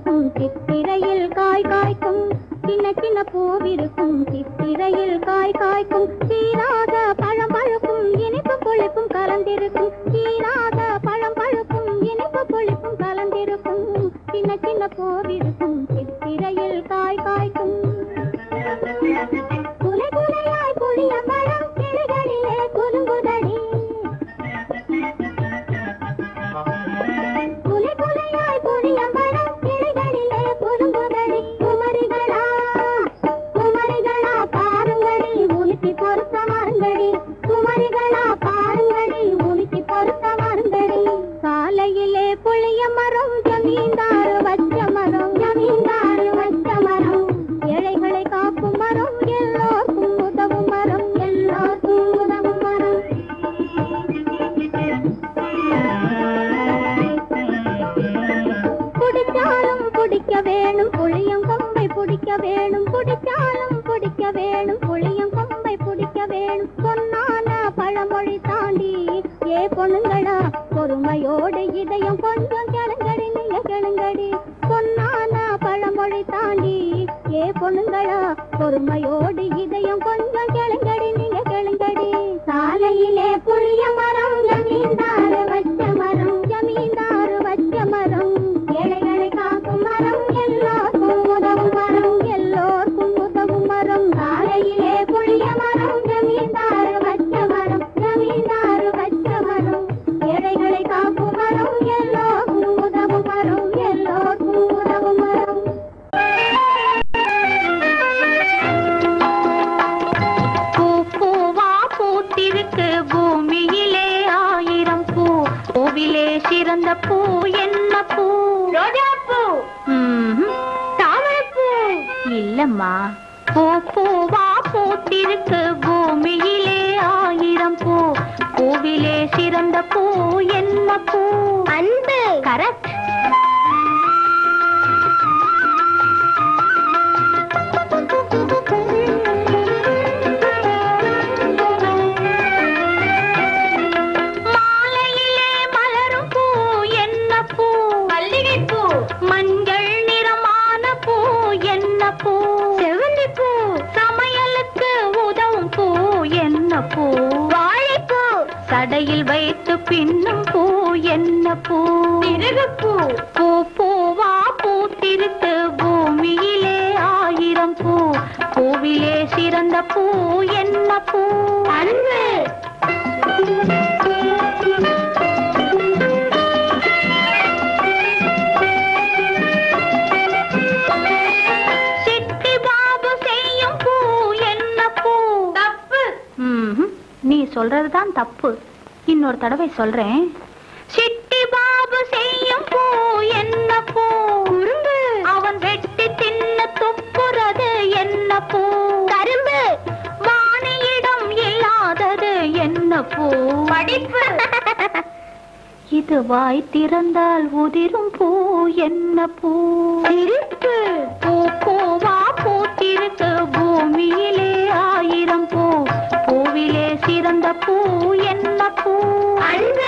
பூவிருக்கும் சித்திரையில் காய் காய்க்கும் சின்ன சின்ன பூவிருக்கும் சித்திரையில் காய் காய்க்கும் சீராக பழம் பழுக்கும் இனிப்பு புளிப்பும் கலந்திருக்கும் சீராக பழம் பழுக்கும் இனிப்பு புளிப்பும் கலந்திருக்கும் சின்ன சின்ன பூவிருக்கும் சித்திரையில் காய் காய்க்கும் குலை குலையாய் புளிய பழம் கிளைகளிலே குலுங்குதடி குலை குலையாய் புளிய மரம் கிளைகளிலே குறும்புதடி குமரிகளா குமரிகளா பாருங்கடி உலுக்கி பொறுத்த மருங்கடி குமரிகளா பாருங்கடி உலுக்கி பொறுத்த மருங்கடி காலையிலே புளிய மரம் ஜமீன்தாரு வச்ச மரம் ஜமீன்தாரு வச்ச மரம் ஏழைகளை காக்கும் மரம் எல்லோருக்கும் உதவும் மரம் எல்லோருக்கும் உதவும் மரம் குடிச்சாலும் குடிக்க வேணும் புளியம் கொம்பை பிடிக்க வேணும் குடிச்சாலும் குடிக்க வேணும் புளியம் கொம்பை பிடிக்க வேணும் பொன்னான பழமொழி தாண்டி ஏ பொண்ணுங்களா பொறுமையோடு இதயம் கொஞ்சம் கிளங்கடி நீங்க கிளங்கடி பொன்னான பழமொழி தாண்டி ஏ பொண்ணுங்களா பொறுமையோடு இதயம் கொஞ்சம் கிளங்கடி நீங்க கிளங்கடி சாலையிலே புளிய மரம் ஜமீன்தாரு வச்ச மரம் ஜமீன்தாரு வச்ச மரம் ஏழைகளை காக்கும் மரம் எல்லோருக்கும் உதவும் மரம் எல்லோருக்கும் உதவும் மரம் சாலையிலே புளிய மரம் ஜமீன்தாரு வச்ச மரம் ஜமீன்தாரு வச்ச மரம் ஏழைகளை காக்கும் மரம் எல்லோருக்கும் உதவும் மரம் எல்லோருக்கும் உதவும் மரம் பூ பூவா பூத்திருக்கு பூமியிலே ஆயிரம் பூ பூவிலே சிறந்த பூ என்ன பூ ரோஜா பூ தாமரைப்பூ இல்லம்மா பூ பூவா பூத்திருக்கு பூமியிலே ஆயிரம் பூ பூவிலே சிறந்த பூ என்ன பூ அன்பு கரெக்ட் மாலையிலே மலரும் பூ என்ன பூ மல்லிகை பூ மஞ்சள் நிறமான பூ என்ன பூ செவந்தி பூ சமையலுக்கு உதவும் பூ என்ன பூ வாழைப்பூ சடையில் வைத்து பின்னும் பூ என்ன பூ பூ பூ பூவா பூத்திருக்கு பூமியிலே ஆயிரம் பூ பூவிலே சிறந்த பூ என்ன பூ அன்பு சிட்டி பாபு செய்யும் பூ என்ன பூ தப்பு நீ சொல்றதுதான் தப்பு இன்னொரு தடவை சொல்றேன் சிட்டி பாபு செய்யும் பூ என்ன பூ குறும்பு அவன் வெட்டி தின்ன துப்புறது என்ன பூ கரும்பு வாணியிடம் இல்லாதது என்ன பூ படிப்பு இது வாய் திறந்தால் உதிரும் பூ என்ன பூ சிரிப்பு பூ பூவா பூத்திருக்கு பூமியிலே ஆயிரம் பூ பூவிலே சிறந்த பூ என்ன பூ அன்பு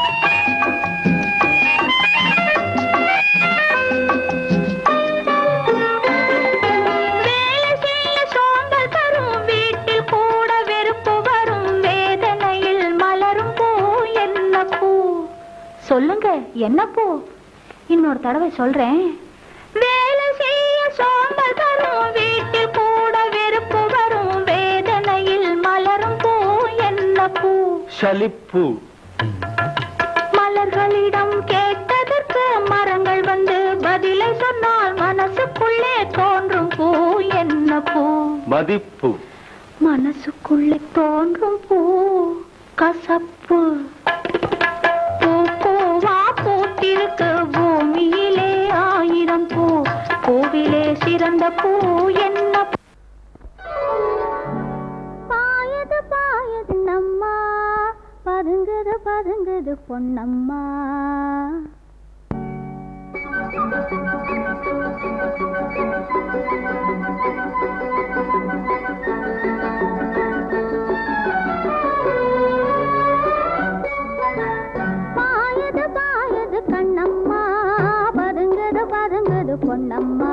வேலை செய்ய சோம்பல் தரும் வீட்டில் கூட வெறுப்பு வரும் வேதனையில் மலரும் பூ என்ன பூ சொல்லுங்க என்ன பூ இன்னொரு தடவை சொல்றேன் வேலை செய்ய சோம்பல் தரும் வீட்டில் கூட வெறுப்பு வரும் வேதனையில் மலரும் பூ என்ன பூ சலிப்பு மலர்களிடம் கேட்டதற்கு மரங்கள் வந்து பதிலை சொன்னால் மனசுக்குள்ளே தோன்றும் பூ என்ன பூ மதிப்பு மனசுக்குள்ளே தோன்றும் பூ கசப்பு பூ பூவா பூத்திருக்கு பூமியிலே ஆயிரம் பூ பூவிலே சிறந்த பூ என்ன பூ? பாயது பாயது நம்மா பதுங்குது பதுங்குது பொன்னம்மா பாயது பாயது கண்ணம்மா பதுங்குது பதுங்குது பொன்னம்மா பொன்னம்மா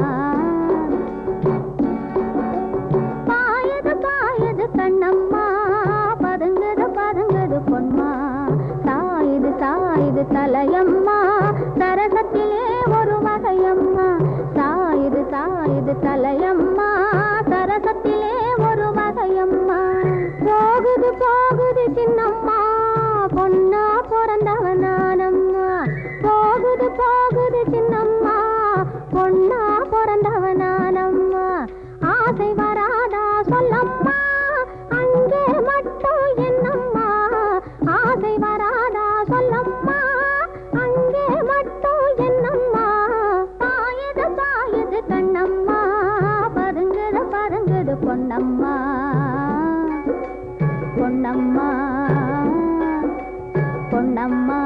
பாயது பாயது கண்ணம்மா பதுங்குது பதுங்குது பொன்மா சாயுது சாயுது தலையம்மா சரசத்திலே ஒரு வகையம்மா சாயுது சாயுது தலையம்மா சரசத்திலே ஒரு வகையம்மா போகுது போகுது சின்னம்மா பொன்னா பிறந்தவன் நானம்மா போகுது போகுது சின்னம்மா பொன்னா பிறந்தவன் நானம்மா ஆசை வராதா சொல்லம்மா அங்கே மட்டும் என்னம்மா ஆசை வராதா சொல்லம்மா அங்கே மட்டும் என்னம்மா பாயது பாயது கண்ணம்மா பதுங்குது பதுங்குது பொன்னம்மா பொன்னம்மா பொன்னம்மா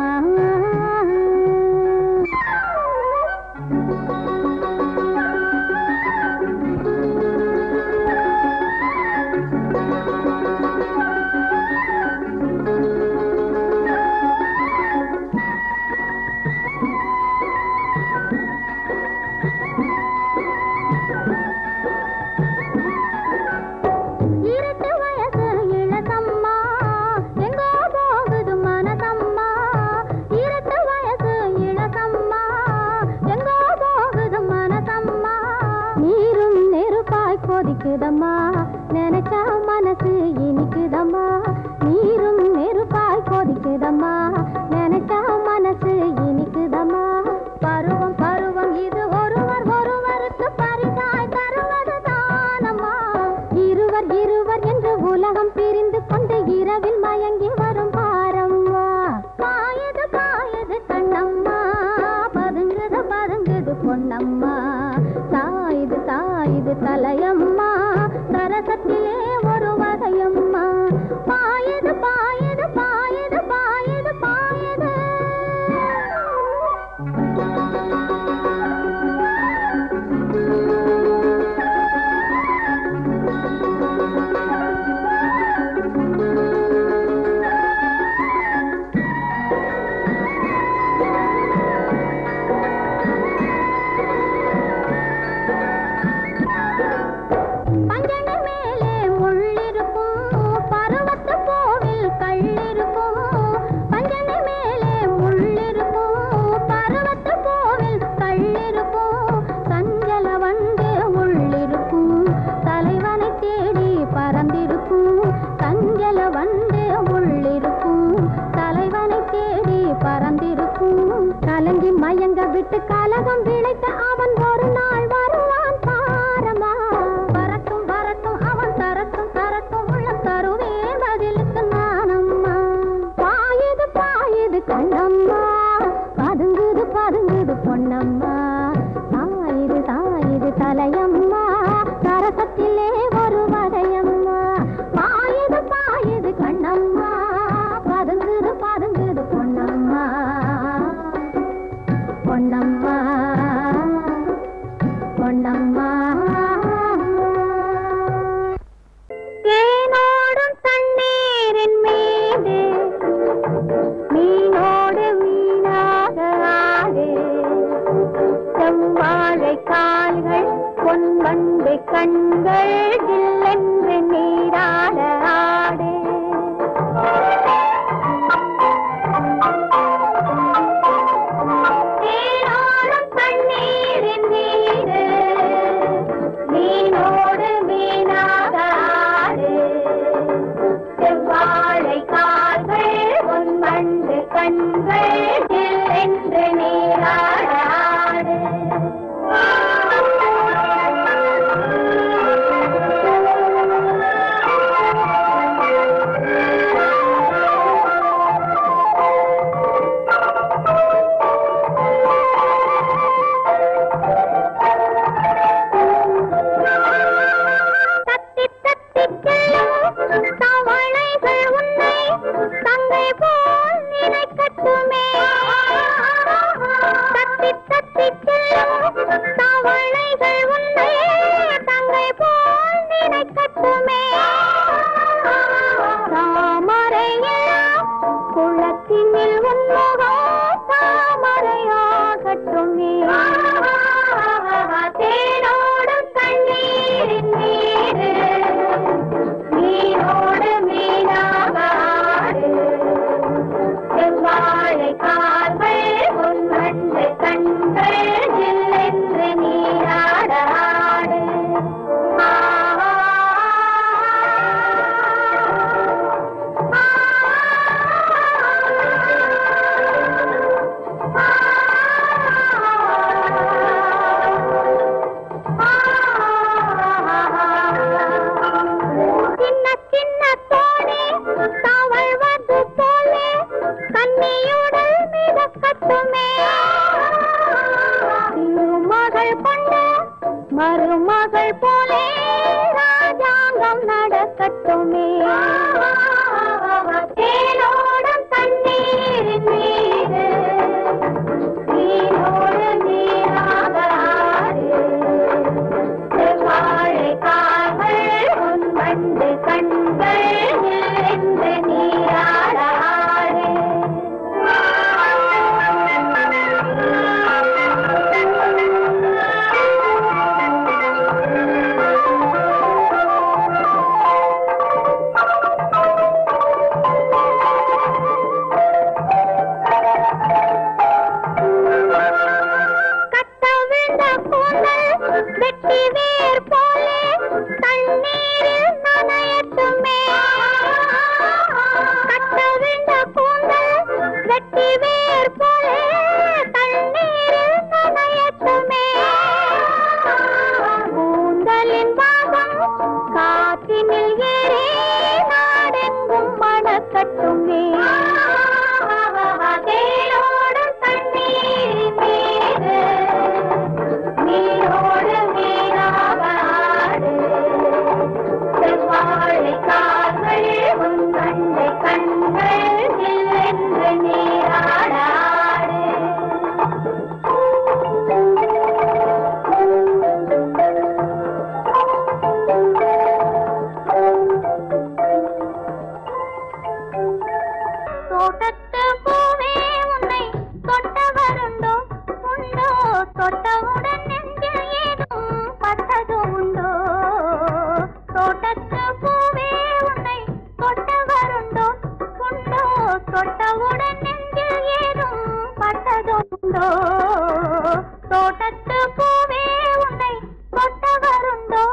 இருட்டு வயசு இளசம்மா எங்கோ போகுது மனசம்மா இருட்டு வயசு இளசம்மா எங்கோ போகுது மனசம்மா நீரும் நெருப்பாய் கொதிக்குதம்மா நினைச்சா மனசு இனிக்குதம்மா நீரும் நெருப்பாய் கொதிக்குதம்மா நினைச்சா மனசு இனிக்குதம்மா பருவம் பருவம் இது ஒருவர் ஒருவருக்கு பரிசாய் தருவது தானம்மா இருவர் இருவர் என்று உலகம் பிரிந்து கொண்டு இரவில் மயங்கி வரும் பாரம்மா பாயது பாயது கண்ணம்மா பதுங்குது பதுங்குது பொன்னம்மா சாயுது சாயுது தலையம்மா சரசத்திலே ஒரு வகையம்மா பாயது பாயது பாயது பாயது பாயது பஞ்சனை மேலே முள்ளிருக்கும் பருவத்து பூவில் கள்ளிருக்கும் பஞ்சனை மேலே முள்ளிருக்கும் பருவத்து பூவில் கள்ளிருக்கும் சஞ்சல வண்டு உள்ளிருக்கும் தலைவனை தேடி பறந்திருக்கும் சஞ்சல வண்டு உள்ளிருக்கும் தலைவனை தேடி பறந்திருக்கும் கலங்கி மயங்க விட்டு கலகம் விளைத்த அவன் ஒரு நாள் வருவான் பாரமா வரட்டும் வரட்டும் அவன் தரட்டும் தரட்டும் உள்ளம் தருவேன் பதிலுக்கு நானம்மா பாயுது பாயுது கண்ணம்மா பதுங்குது பதுங்குது பொன்னம்மா சாயுது சாயுது தலையம்மா சரசத்திலே ஒரு வகையம்மா பாயுது பாயுது கண்ணம்மா பதுங்குது பதுங்குது பொன்னம்மா பொன்னம்மா பொன்னம்மா தேனோடும் தண்ணீரின் மீது மீனோடு மீனாக ஆடு செவ்வாழை கால்கள் பொன்வண்டு கண்கள் ஜில்லென்று நீராட ஆடு தேனோடும் தண்ணீரின் மீது மீனோடு மீனாக ஆடு செவ்வாழை கால்கள் பொன்வண்டு கண்கள் என்று நீராடாடு தத்தி தத்தி செல்லும் தவளைகள் உன்னை தங்கை போல் நினைக்கட்டுமே தத்தி தத்தி செல்லும் தவளைகள் உன்னை தங்கை போல் நினைக்கட்டுமே தாமரையெல்லாம் குளத்தினில் உன்முகம் தாமரையாகட்டுமே மகள் கொண்ட மருமகள் போலே ராஜாங்கம் நடக்கட்டுமே தேனோடும் தண்ணீரின் மீது நீரோடு நீராக ஆடு. செவ்வாழை கால்கள் உன் வண்டு கண்கள் என்று நீராட ஆடு. கட்ட விழுந்த கூந்தல் வெட்டி வேர் போலே தண்ணீரில் நனையட்டுமே கட்ட விழுந்த கூந்தல் வெட்டி வேர் போலே தண்ணீரில் நனையட்டுமே கூந்தலின் வாசம் காற்றினில் ஏறி நாடெங்கும் மணக்கட்டுமே தேனோடும் தண்ணீரின் மீது நீரோடு நீராக ஆடு. செவ்வாழை கால்கள் உன் கண்டை கண்கள் என்று நீராட ஆடு. தோட்டத்து பூவே உன்னை தொட்டவருண்டோ உண்டோ தொட்டவுடன் நெஞ்சில் ஏதும் பட்டது உண்டோ தோட்டத்து பூவே உன்னை தொட்டவருண்டோ உண்டோ தொட்டவுடன் நெஞ்சில் ஏதும் பட்டது உண்டோ தோட்டத்து பூவே உன்னை தொட்டவருண்டோ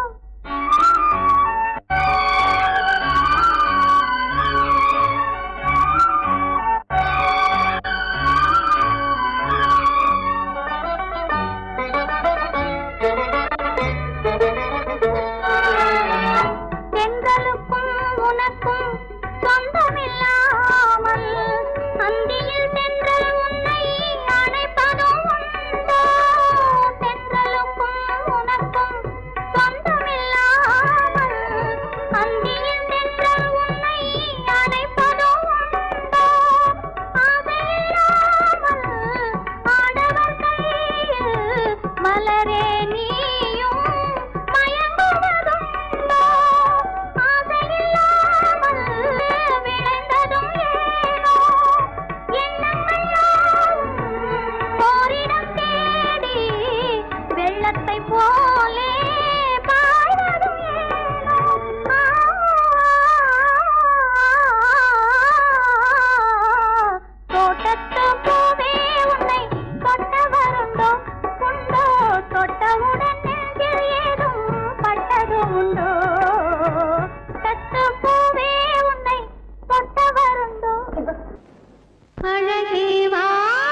தென்றலுக்கும் உனக்கும் சொந்தமில்லாமல் அந்தியில் தென்றல் உன்னை அணைப்பதும் உண்டோ தென்றலுக்கும் உனக்கும் சொந்தமில்லாமல் அந்தியில் தென்றல் உன்னை அணைப்பதும் உண்டோ ஆசையில்லாமல் ஆடவர் கையில் மலரே நீயும் மயங்குவதுண்டோ ஆசையில்லாமல் விளைந்ததும் ஏனோ எண்ணங்கள்லாம் ஓரிடம் தேடி வெள்ளத்தை போலே பாய்வதும் ஏனோ தோட்டத்து பூவே உன்னை தொட்டவருண்டோ உண்டோ தொட்டவுடன் நெஞ்சில் ஏதும் பட்டது உண்டோ தத்து பூவே உன்னை தொட்டவருண்டோ அழகே வா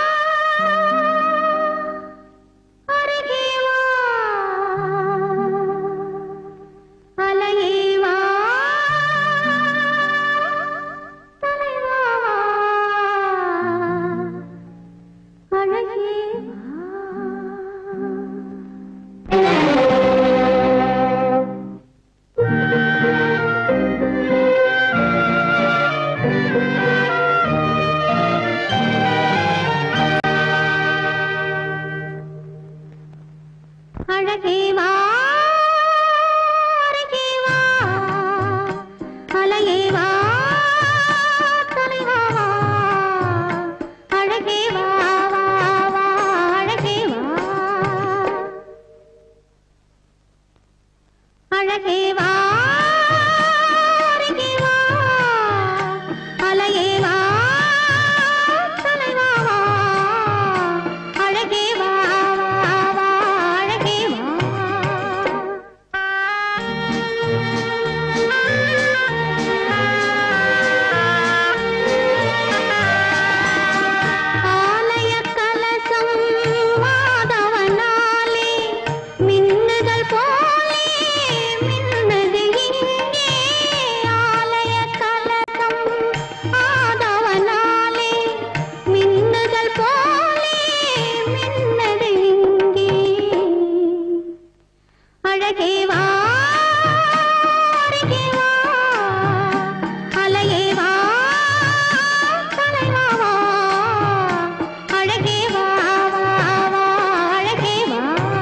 அருகே வா அலையே வா தலைவா வா அழகே அழகே வா அருகே வா அலையே வா தலைவா வா அழகே வா வா வா அழகே வா அழகே வா அருகே வா அலையே வா தலைவா வா அழகே வா வா வா அழகே வா அழகே வா அருகே வா அலையே வா தலைவா வா அழகே வா வா வா அழகே வா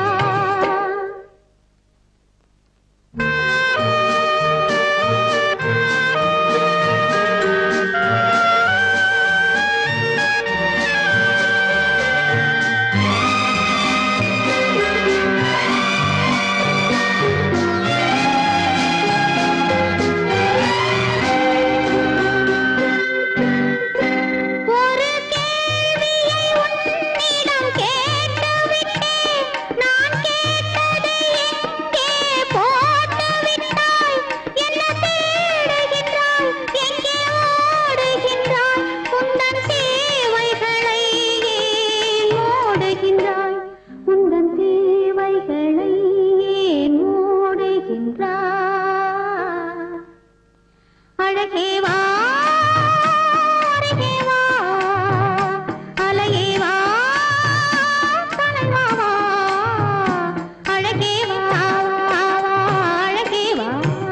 ஒரு கேள்வியை உன்னிடம் கேட்டுவிட்டேன் நான் கேட்டதை எங்கே போட்டுவிட்டாய் என்ன தேடுகின்றாய் எங்கே ஓடுகின்றாய் உந்தன் தேவைகளை ஏன் ஓடுகின்றாய் உந்தன் தேவைகளை ஏன் ஓடுகின்றாய் அழகே வா அருகே வா அலையே வா தலைவா வா அழகே வா வா வா அழகே வா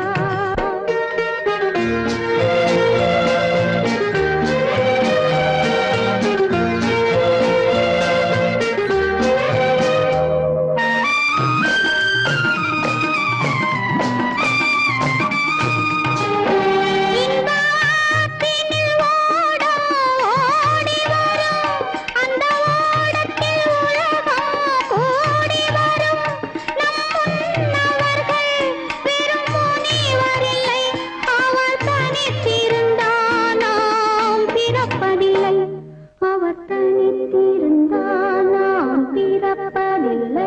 இன்பத்தினில் ஓட ஓடி வரும் அந்த ஓடத்தில் உலகம் கூடி வரும் நம் முன்னவர்கள் பெரும் முனிவரில்லை அவர் தனித்திருந்தால் நாம் பிறப்பதில்லை அவர் தனித்திருந்தால் நாம் பிறப்பதில்லை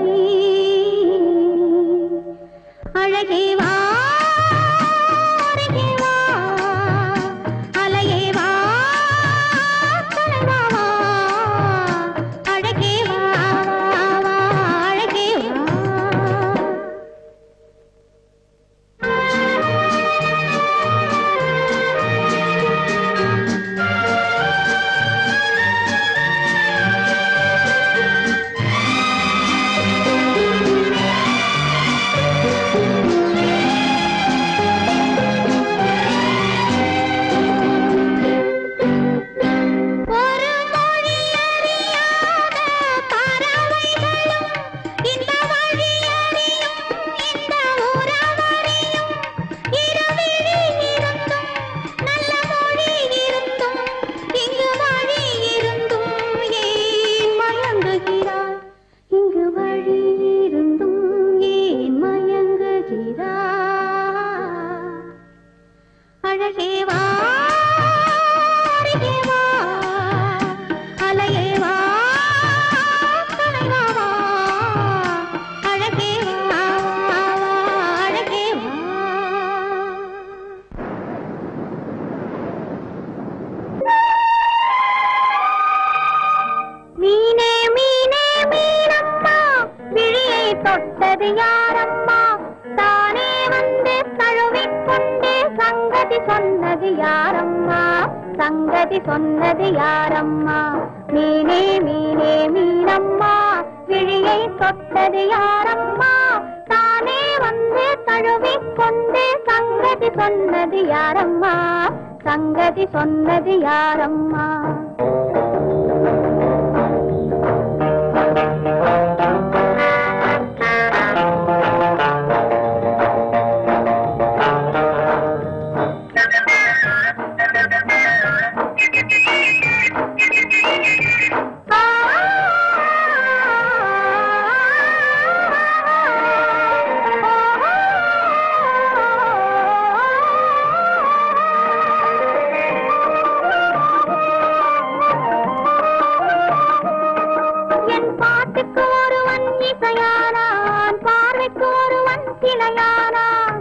அழகே வா அருகே வா அலையே வா தலைவா வா அழகே வா வா வா அழகே வா ஒரு மொழி அறியாத பறவைகளும் இந்த வழி அறியும் இந்த உறவறியும் இருவிழி இருந்தும் நல்ல மொழி இருந்தும் இங்கு வழி இருந்தும் ஏன் மயங்குகிறாய் இங்கு வழி இருந்தும் ஏன் மயங்குகிறாய் அழகே வா அருகே வா அலையே வா தலைவா வா அழகே வா வா, வா, அழகே வா மீனே மீனே மீனம்மா விழியை தொட்டது யாரம்மா தானே வந்து தழுவிக்கொண்டே சங்கதி சொன்னது யாரம்மா சங்கதி சொன்னது யாரம்மா மீனே மீனே மீனம்மா விழியை தொட்டது யாரம்மா தானே வந்து தழுவிக்கொண்டே சங்கதி சொன்னது யாரம்மா சங்கதி சொன்னது யாரம்மா என் பாட்டுக்கு ஒருவன் இசையானான் பார்வைக்கு ஒருவன் சிலையானான்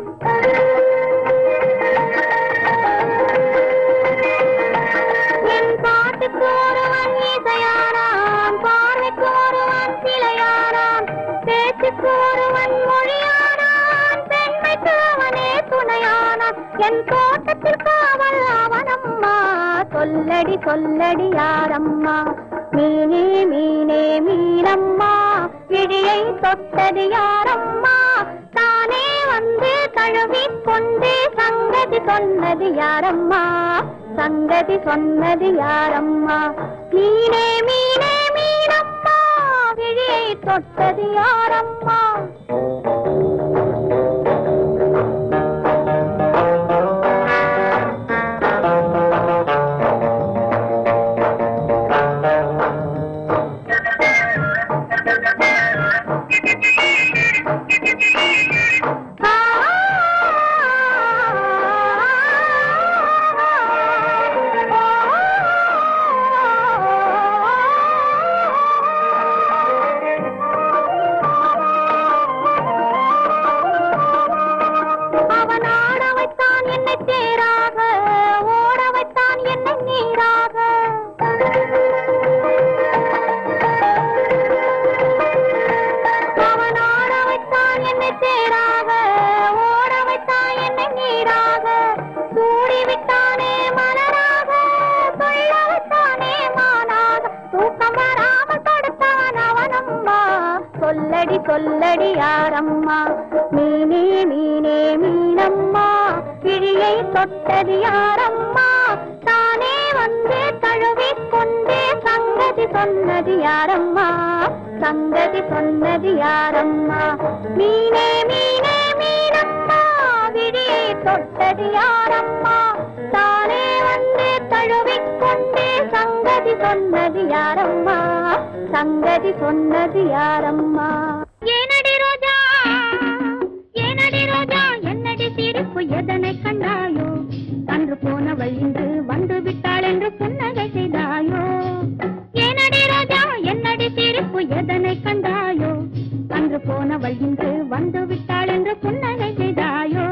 என் பாட்டுக்கு ஒருவன் இசையானான் பார்வைக்கு ஒருவன் சிலையானான் பேச்சுக்கு ஒருவன் மொழியானான் பெண்மைக்கு அவனே துணையானான் என் தோட்டத்தில் காவல் அவனம்மா சொல்லடி சொல்லடி யாரம்மா மீனே மீனே மீனம்மா விழியை தொட்டது யாரம்மா தழுவிக்கொண்டே சங்கதி சொன்னது யாரம்மா சங்கதி சொன்னது யாரம்மா மீனே மீனே மீனம்மா விழியை தொட்டது யாரம்மா அவன் ஆட வைத்தான் என்னை தேராக ஓட வைத்தான் என்னை நீராக அவன் ஆட வைத்தான் என்னை தேராக ஓட வைத்தான் என்னை நீராக சூடி விட்டானே மலராக சொல்ல வைத்தானே மானாக தூக்கம் வராமல் தடுத்தான் அவனம்மா சொல்லடி சொல்லடி யாரம்மா மீனே மீனே மீனம்மா கிழியை தொட்டது யாரம்மா தானே வந்து தழுவிக் கொண்டே சங்கதி சொன்னது யாரம்மா சங்கதி சொன்னது யாரம்மா மீனே மீனே மீனம்மா விழியை தொட்டது யாரம்மா தானே வந்து தழுவிக் கொண்டே சங்கதி சொன்னது யாரம்மா சங்கதி சொன்னது யாரம்மா ஏனடி ரோஜா ஏனடி ரோஜா என்னடி சிரிப்பு எதனை கண்டாயோ அன்று போனவள் இன்று வந்து விட்டாள் என்று புன்னகை செய்தாயோ ஏனடி ரோஜா என்னடி சிரிப்பு எதனை கண்டாயோ அன்று போனவள் இன்று வந்து விட்டாள் என்று புன்னகை செய்தாயோ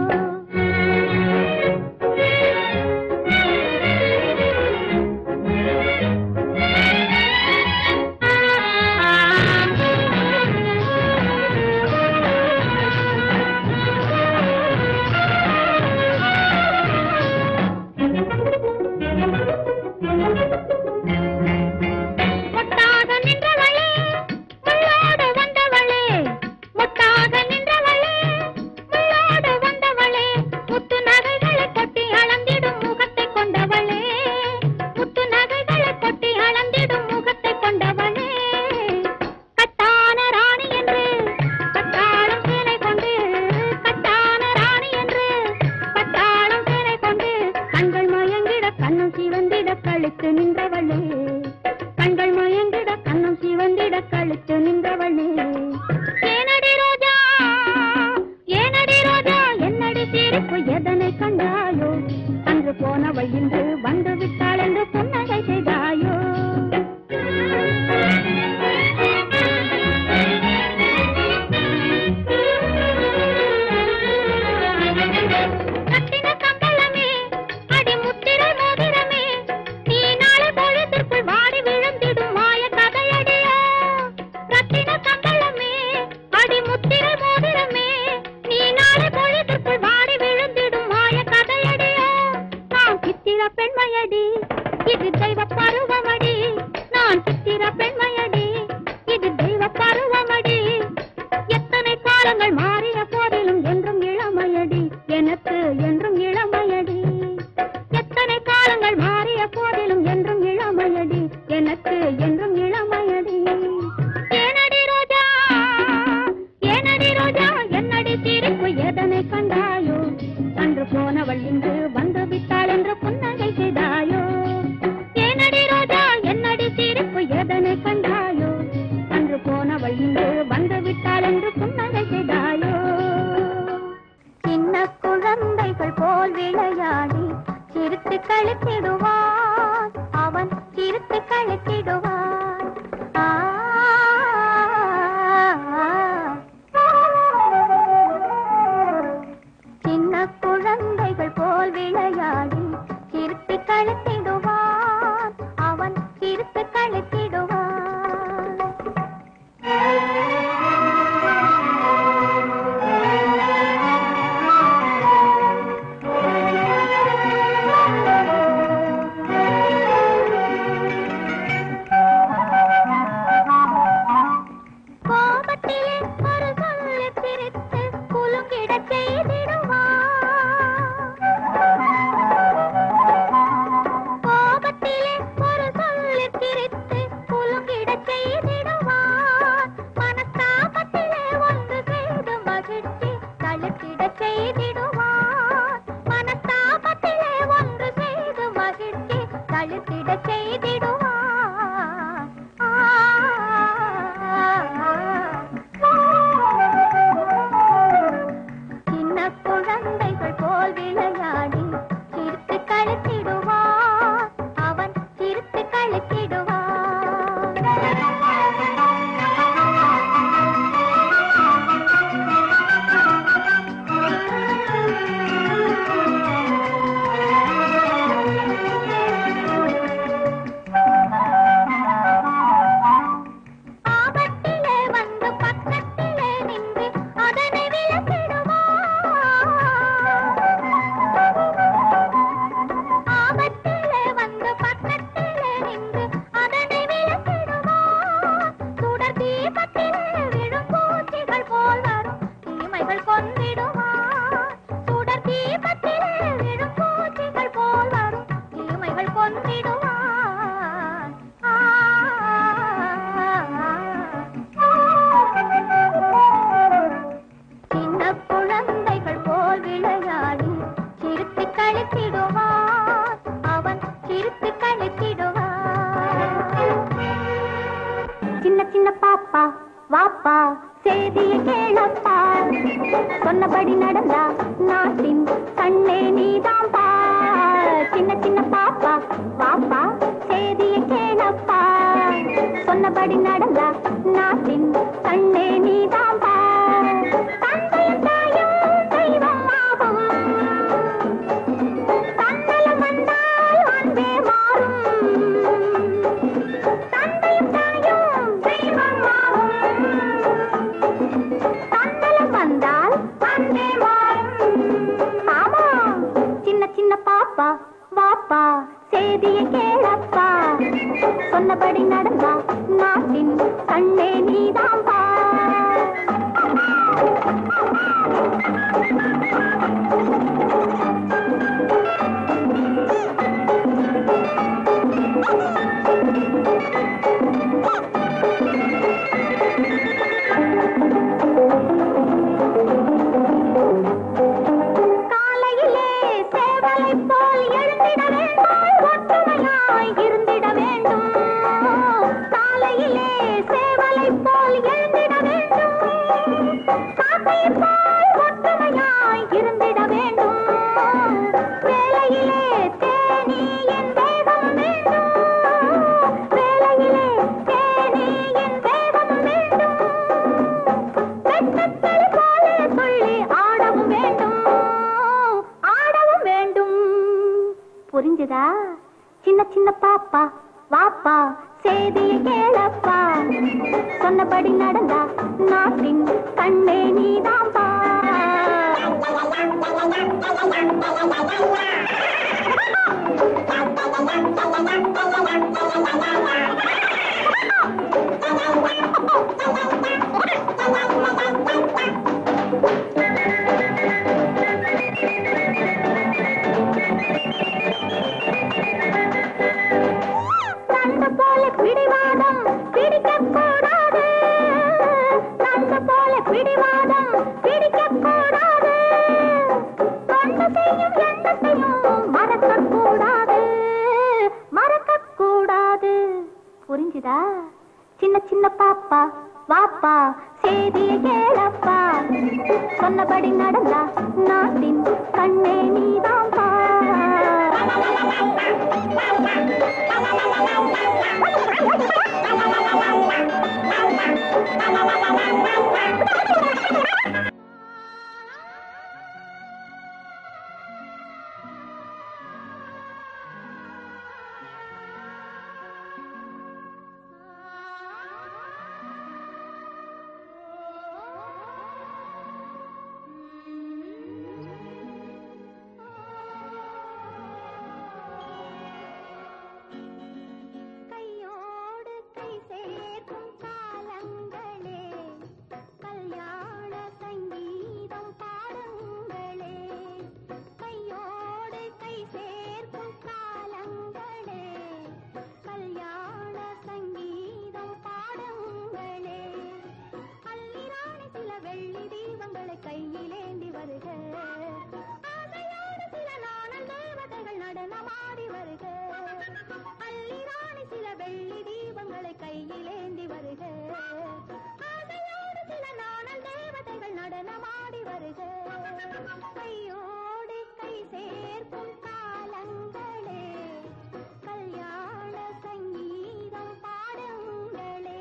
மொட்டாக நின்றவளே முள்ளோடு வந்தவளே மொட்டாக நின்றவளே முள்ளோடு வந்தவளே முத்து நகைகளை கொட்டி அளந்திடும் முகத்தை கொண்டவளே முத்து நகைகளை கொட்டி அளந்திடும் முகத்தை கொண்டவளே கட்டான ராணி என்று கட்டாளம் சேலை கொண்டு கட்டான ராணி என்று கட்டாளம் சேலை கொண்டு கண்கள் மயங்கிட கண்ணும் சிவந்திட கழுத்து நின்றவளே கண்கள் மயங்கிட கண்ணம் சிவந்திட கழுத்து நின்றவளே ஏனடி ரோஜா ஏனடி ரோஜா என்னடி சிரிப்பு எதனை கண்டாயோ அன்று போனவள் இன்று வந்து விட்டாள் என்று புன்னகை செய்தாயோ கட்டின கம்பளமே அடி முத்திரை மோதிரமே நீ நாளை பொழுதிற்குள் வாடி விழுந்திடும் மாய கதையடியோ ரத்தின கம்பளமே அடி முத்திரை மோதிரமே நீ நாளை பொழுதிற்குள் வாடி விழுந்திடும் மாய கதையடியோ நான் சித்திர பெண்மையடி இது தெய்வ பருவமடி நான் சித்திர பெண்மையடி இது தெய்வ பருவமடி எத்தனை காலங்கள் மாறிய போதிலும் என்றும் இளமையடி எனக்கு என்றும் இளமையடி எத்தனை காலங்கள் மாறிய போதிலும் என்றும் இளமையடி எனக்கு என்றும் இளமையடி ஏனடி ரோஜா ஏனடி ரோஜா செய்தியை கேளப்பா சொன்னபடி நடந்தா நாட்டின் கண்ணே நீதான் பா சின்ன சின்ன பாப்பா வாப்பா செய்தியை கேளப்பா சொன்னபடி நடந்தா நாட்டின் கண்ணே நீதான் பா தந்தையும் தாயும் தெய்வம் ஆகும் தன்னலம் வந்தால் அன்பே மாறும் தந்தையும் தாயும் தெய்வமாகும் தன்னலம் வந்தால் அன்பே மாறும் ஆமா சின்ன சின்ன பாப்பா வாப்பா செய்தியை கேளப்பா சொன்னபடி நடந்தா நாட்டின் கண்ணே நீதான் பா காலையிலே சேவலை போல் எழுந்திட வேண்டும் ஒற்றுமையாய் இருந்திட வேண்டும் காலையிலே சேவலை போல் எழுந்திட வேண்டும் காக்கை போல் ஒற்றுமையாய் இருந்திட வேண்டும் வேலையிலே தேனியின் வேகம் வேண்டும் வேலையிலே தேனியின் வேகம் வேண்டும் வெட்டக்கிளி போல சொல்லி ஆடவும் வேண்டும் ஆடவும் வேண்டும் புரிஞ்சுதா சின்ன சின்ன பாப்பா வாப்பா செய்தியை கேளப்பா சொன்னபடி நடந்தா நாட்டின் கண்ணே நீதான் பா நண்டு போல பிடிவாதம் பிடிக்கக் கூடாது நண்டு போல பிடிவாதம் பிடிக்கக் கூடாது தொண்டு செய்யும் எண்ணத்தையும் மறக்கக் கூடாது மறக்கக் கூடாது புரிஞ்சுதா சின்ன சின்ன பாப்பா வாப்பா செய்தியை கேளப்பா சொன்னபடி நடந்தா நாட்டின் கண்ணே நீதான் பா கையோடு கை சேர்க்கும் காலங்களே கல்யாண சங்கீதம் பாடுங்களே கையோடு கை சேர்க்கும் காலங்களே கல்யாண சங்கீதம் பாடுங்களே அள்ளிராணி சில வெள்ளி தீபங்களை கையிலேந்தி வருக ஆசையோடு சில நாணல் தேவதைகள் நடனமாடி வருக அள்ளிராணி சில வெள்ளி தீபங்களை கையிலேந்தி வருக ஆசையோடு சில நாணல் தேவதைகள் நடனமாடி வருக கையோடு கை சேர்க்கும் காலங்களே கல்யாண சங்கீதம் பாடுங்களே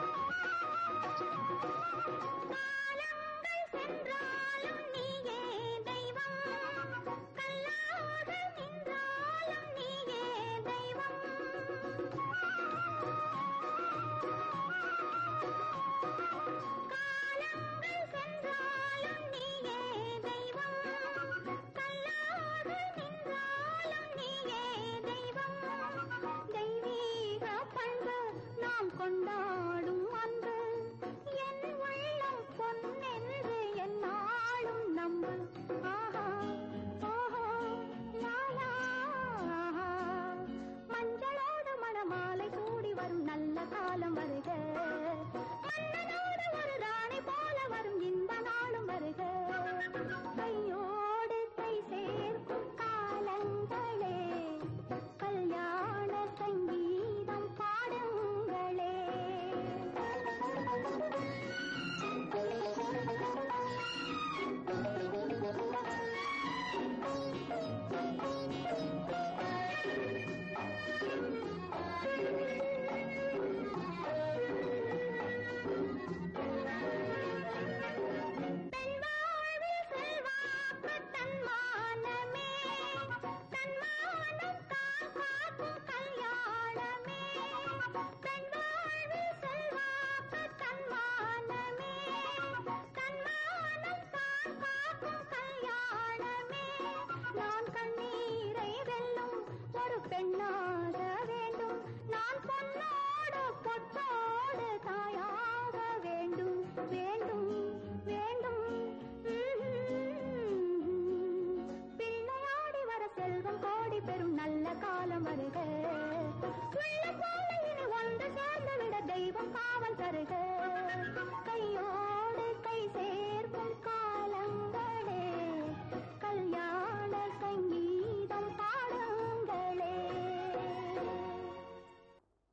காலங்கள் சென்றாலும் நீயே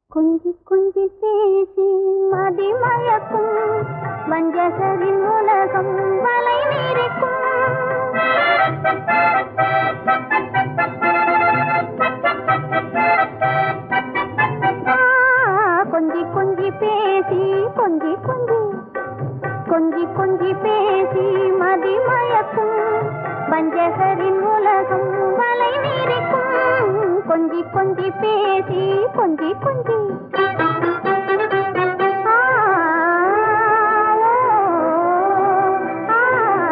கொஞ்சி கொஞ்சி பேசி மதிமயக்கும் வஞ்சகரின் உலகம் வலை கொஞ்சி கொஞ்சி பேசி கொஞ்சி கொஞ்சி கொஞ்சி கொஞ்சி பேசி மதிமயக்கும் வஞ்சகரின் உலகம் வலை விரிக்கும் கொஞ்சி கொஞ்சி பேசி கொஞ்சி கொஞ்சி ஆ, ஆ,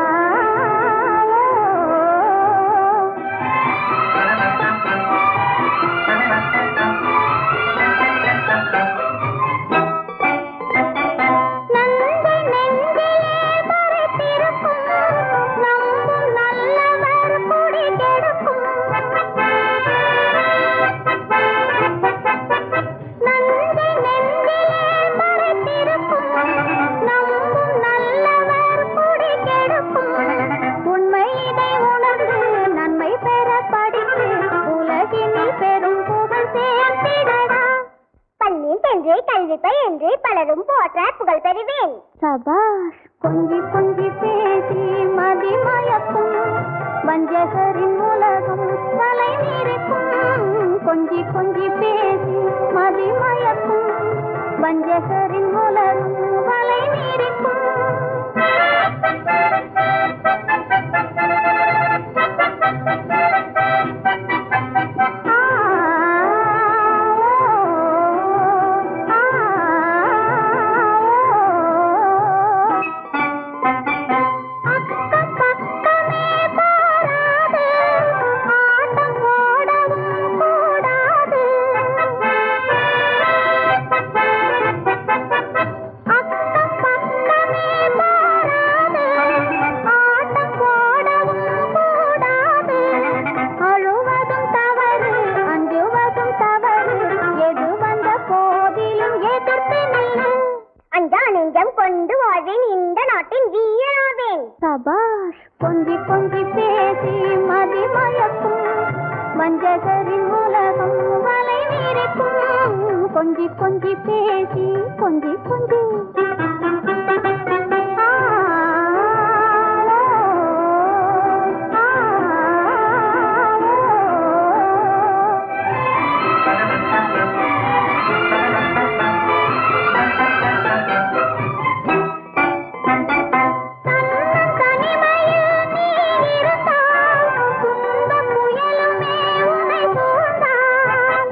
ஆ, நந்தை நெஞ்சிலே மறைத்திருக்கும் நம்பும் நல்லவர் குடி கெடுக்கும் நந்தை நெஞ்சிலே மறைத்திருக்கும் நம்பும் நல்லவர் குடி கெடுக்கும் உண்மை இதை உணர்ந்து நன்மை பெற படித்து உலகினில் பெரும் புகழ் சேர்த்திடடா பள்ளி சென்று கல்வி பயின்று பலரும் போற்ற புகழ் பெறுவேன் சபாஷ் கொஞ்சி கொஞ்சி பேசி மதிமயக்கும் வஞ்சகரின் உலகம் தலை மீறிக்கும் கொஞ்சி கொஞ்சி பேசி மதிமயக்கும் வஞ்சகரின் உலகம் வலை அக்கம் பக்கமே போராது ஆட்டம் போடவும் கூடாது அக்கம் பக்கமே போராது ஆட்டம் போடவும் கூடாது அழுவதும் தவறு அஞ்சுவதும் தவறு எது வந்த போதிலும் எதிர்த்து நில்லு அஞ்சா நெஞ்சம் கொண்டு வாழ்வேன் இந்த நாட்டின் வீரனாவேன் சபாஷ் கொஞ்சி கொஞ்சி பேசி மதிமயக்கும் வஞ்சகரின் உலகம் வலை விரிக்கும் கொஞ்சி கொஞ்சி பேசி கொஞ்சி கொஞ்சி ஆ, ஆ, தன்னன் தனிமையில் நீ இருந்தால் துன்பப் புயலுமே உன்னை சூழ்ந்தால்.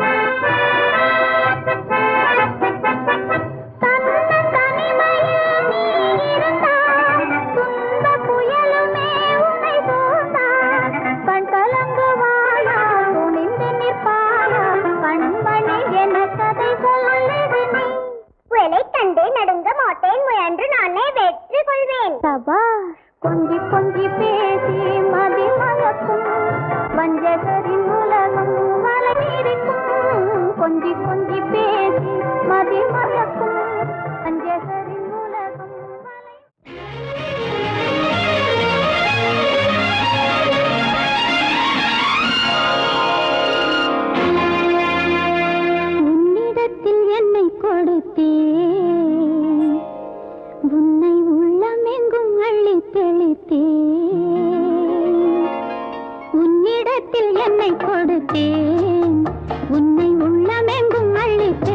தன்னன் தனிமையில் நீ இருந்தால் துன்பப் புயலுமே உன்னை சூழ்ந்தால். கண் கலங்குவாயா, துணிந்து நிற்பாயா, கண்மணி என கதை சொல்லுது நீ புயலை கண்டு நடுங்க மாட்டேன் முயன்று நானே வெற்றி கொள்வேன் சபாஷ் கொஞ்சி கொஞ்சி பேசி மதிமயக்கும் வஞ்சகரின் உலகம் வளர்ந்திருக்கும் கொஞ்சி கொஞ்சி பேசி மதிமயக்கும் வஞ்சகரின் உலகம் வளை உன்னிடத்தில் என்னை கொடுத்தேன் உன்னை உள்ளமெங்கும் அள்ளி தெளித்தேன் உன்னிடத்தில் என்னை கொடுத்தேன் உன்னை உள்ளமெங்கும் அள்ளி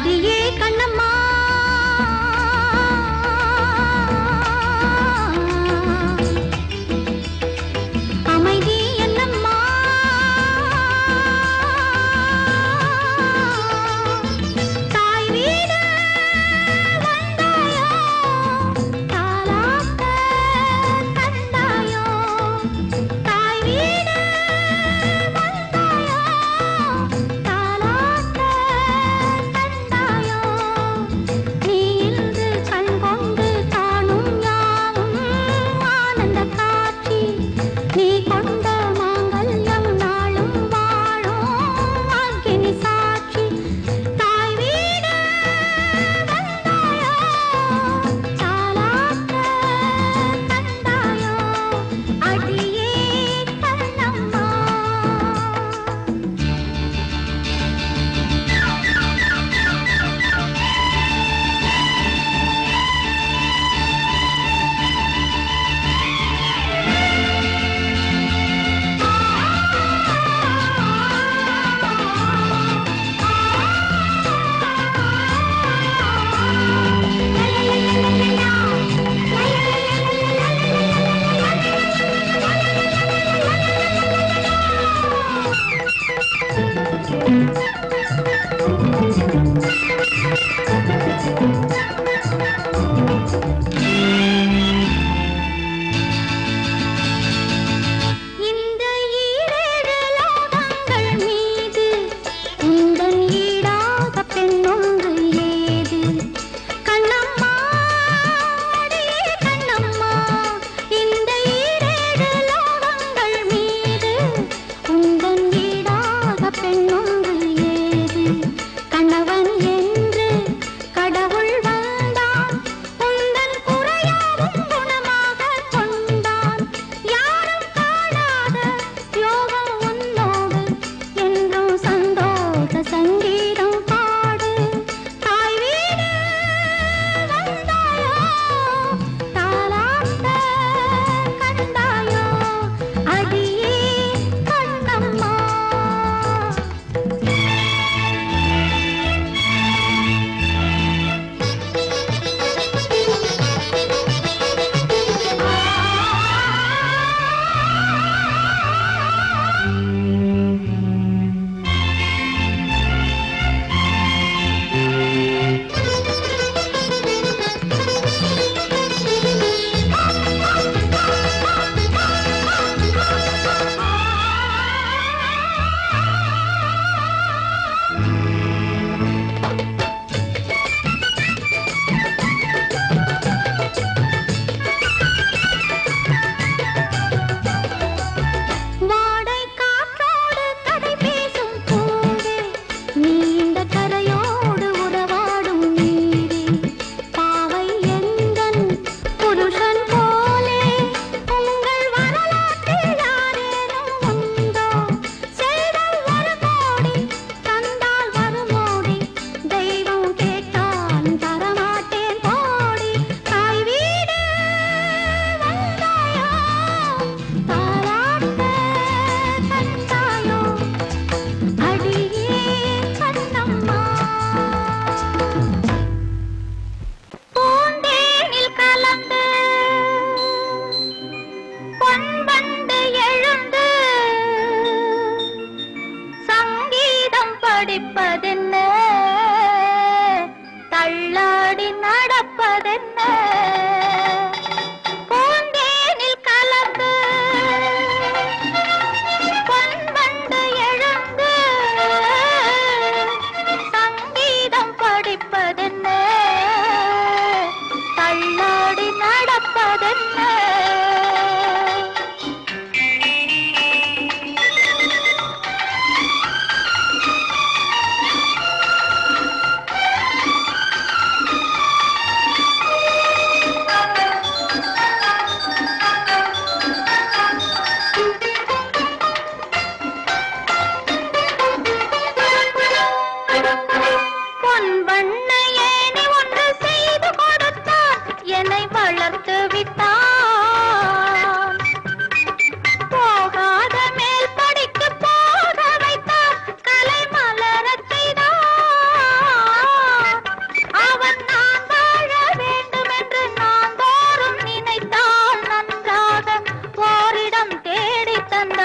அடியே கண்ணம்மா அமைதி என்னம்மா தாய் வீடு வந்தாயோ தாலாட்ட தந்தாயோ தாய் வீடு வந்தாயோ தாலாட்ட தந்தாயோ நீ இன்று கண் கொண்டு காணும் யாவும் ஆனந்த காட்சி நீ கொண்ட மாங்கல்யம் நாளும் வாழும் அக்கினி சாட்சி தாய் வீடு வந்தாயோ தாலாட்ட தந்தாயோ அடியே கண்ணம்மா இந்த ஈரேழு லோகங்கள் மீது உந்தன் ஈடாக பெண்ணொன்று ஏது கண்ணம்மா அடியே கண்ணம்மா இந்த ஈரேழு லோகங்கள் மீது உந்தன் ஈடாக பெண்ணொன்று ஏது கணவன் என்று கடவுள் வந்தான் உந்தன் குறையாவும் குணமாக கொண்டான் யாரும் காணாத யோகம் உன்னோடு என்றும் சந்தோஷ சங்கீதம் பாடு தாய் வீடு வந்தாயோ தாலாட்ட கண்டாயோ அடியே கண்ணம்மா வாடை காற்றோடு கதை பேசும் பூவே நீண்ட கரையோடு உறவாடும் நீரே பாவை எந்தன் புருஷன் போலே உங்கள் வரலாற்றில் யாரேனும் உண்டோ செல்வம் ஒரு கோடி தந்தால் வருமோடி தெய்வம் கேட்டால் தரமாட்டேன் போடி தாய் வீடு வந்தாயோ தாலாட்ட தந்தாயோ அடியே கண்ணம்மா பூந்தேனில் கலந்து பொன்பண்டு எழுந்து சங்கீதம் படிப்பதென்ன தள்ளாடி நடப்பதென்ன பூந்தேனில் கலந்து பொன்வண்டு எழுந்து சங்கீதம் படிப்பதென்ன தள்ளாடி நடப்பதென்ன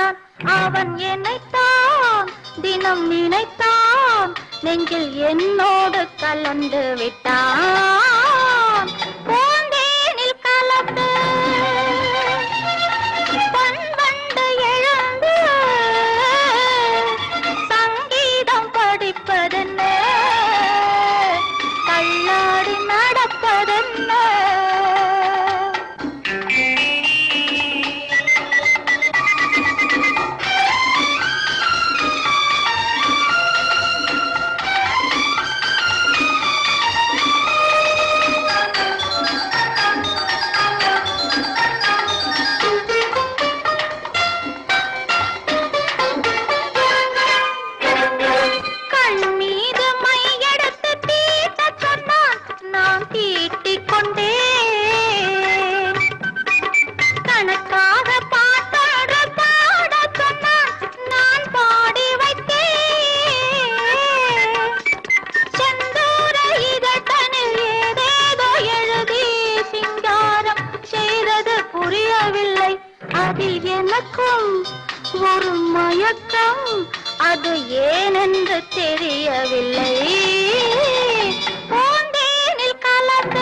சொன்னான் அவன் என்னைத்தான் தினம் நினைத்தான் நெஞ்சில் என்னோடு கலந்து விட்டான் பூந்தேனில் கலந்து பண்பண்டு எழுந்து சங்கீதம் படிப்பதென்ன தள்ளாடி நடப்பதென்ன கண் மீது மையெடுத்து தீட்டச் சொன்னான் நான் தீட்டிக் கொண்டேன் கணக்காக பாட்டாடு பாடச் சொன்னான் நான் பாடி வைத்தேன் செந்தூர இதழ்தனில் ஏதேதோ எழுதி சிங்காரம் செய்தது புரியவில்லை அதில் எனக்கும் ஒரு மயக்கம் அது ஏனென்று தெரியவில்லை பூந்தேனில் கலந்து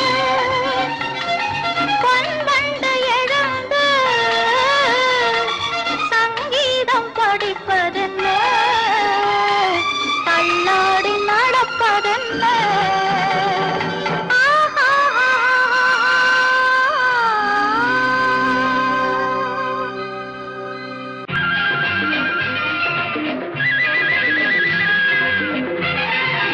பொன்வண்டு எழுந்து சங்கீதம் படிப்பதென்ன தள்ளாடி நடப்பதென்ன ஆஹா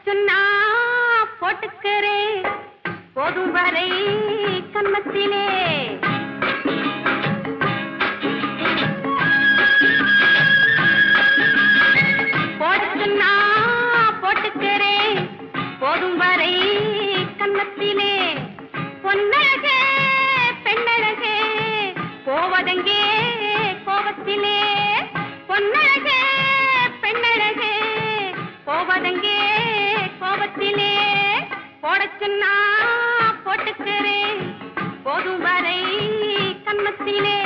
சொன்னா போட்டுக்கிறேன் போதும் வரை கன்னத்திலே போட சொன்னா போட்டுக்கிறேன் போதும் வரை கன்னத்திலே பொன்னழகே பெண்ணழகே போவதெங்கே கோபத்திலே பொன்னழகே பெண்ணழகே போவதெங்கே கோபத்திலே போடச் சொன்னா போட்டுக்கிறேன் போதும் வரை கன்னத்திலே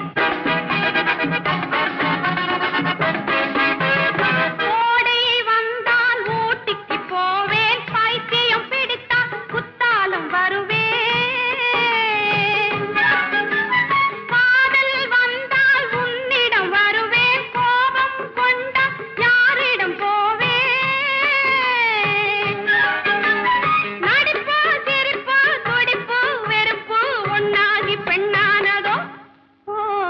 கோடை வந்தால் ஊட்டிக்கு போவேன் பைத்தியம் பிடித்தால் குத்தாலும் வருவேன் காதல் வந்தால் உன்னிடம் வருவேன் கோபம் கொண்டால் யாரிடம் போவேன் நடிப்பு சிரிப்பு துடிப்பு வெறுப்பு ஒன்னாகி பெண்ணானதோ ஓ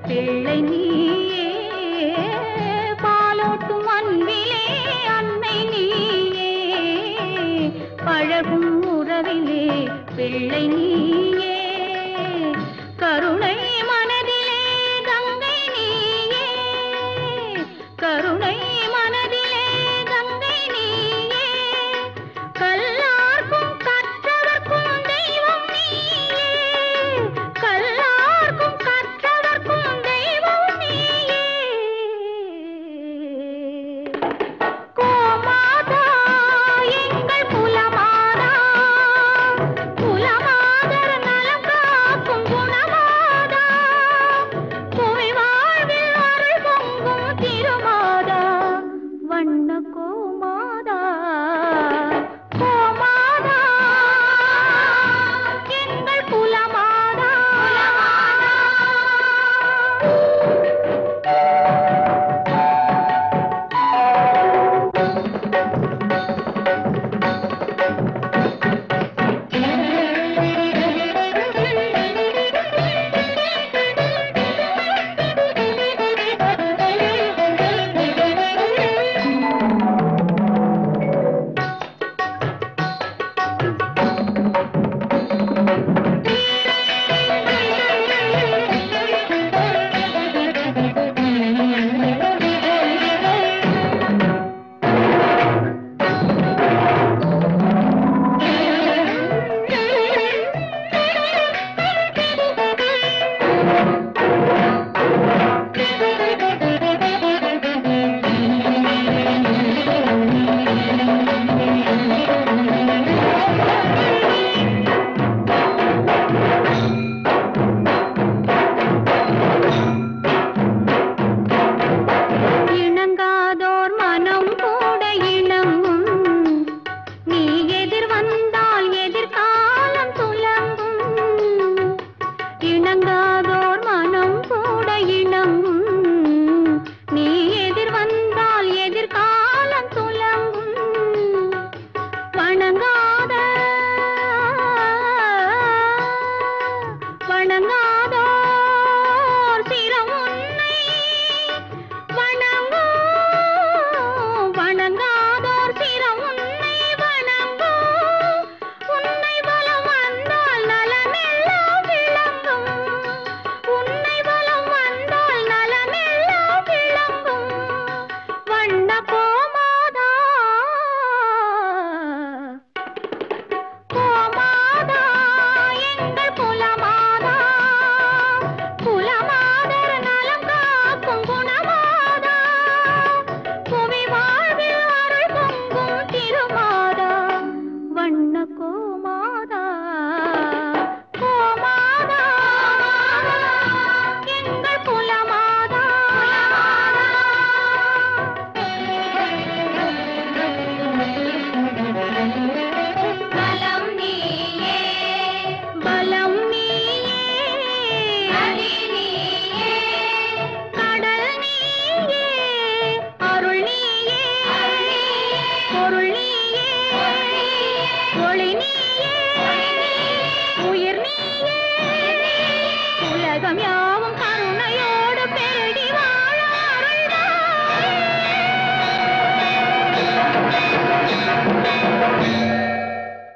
பிள்ளை நீயே பாலோட்டும் அன்பிலே அன்னை நீயே பழகும் உறவிலே பிள்ளை நீயே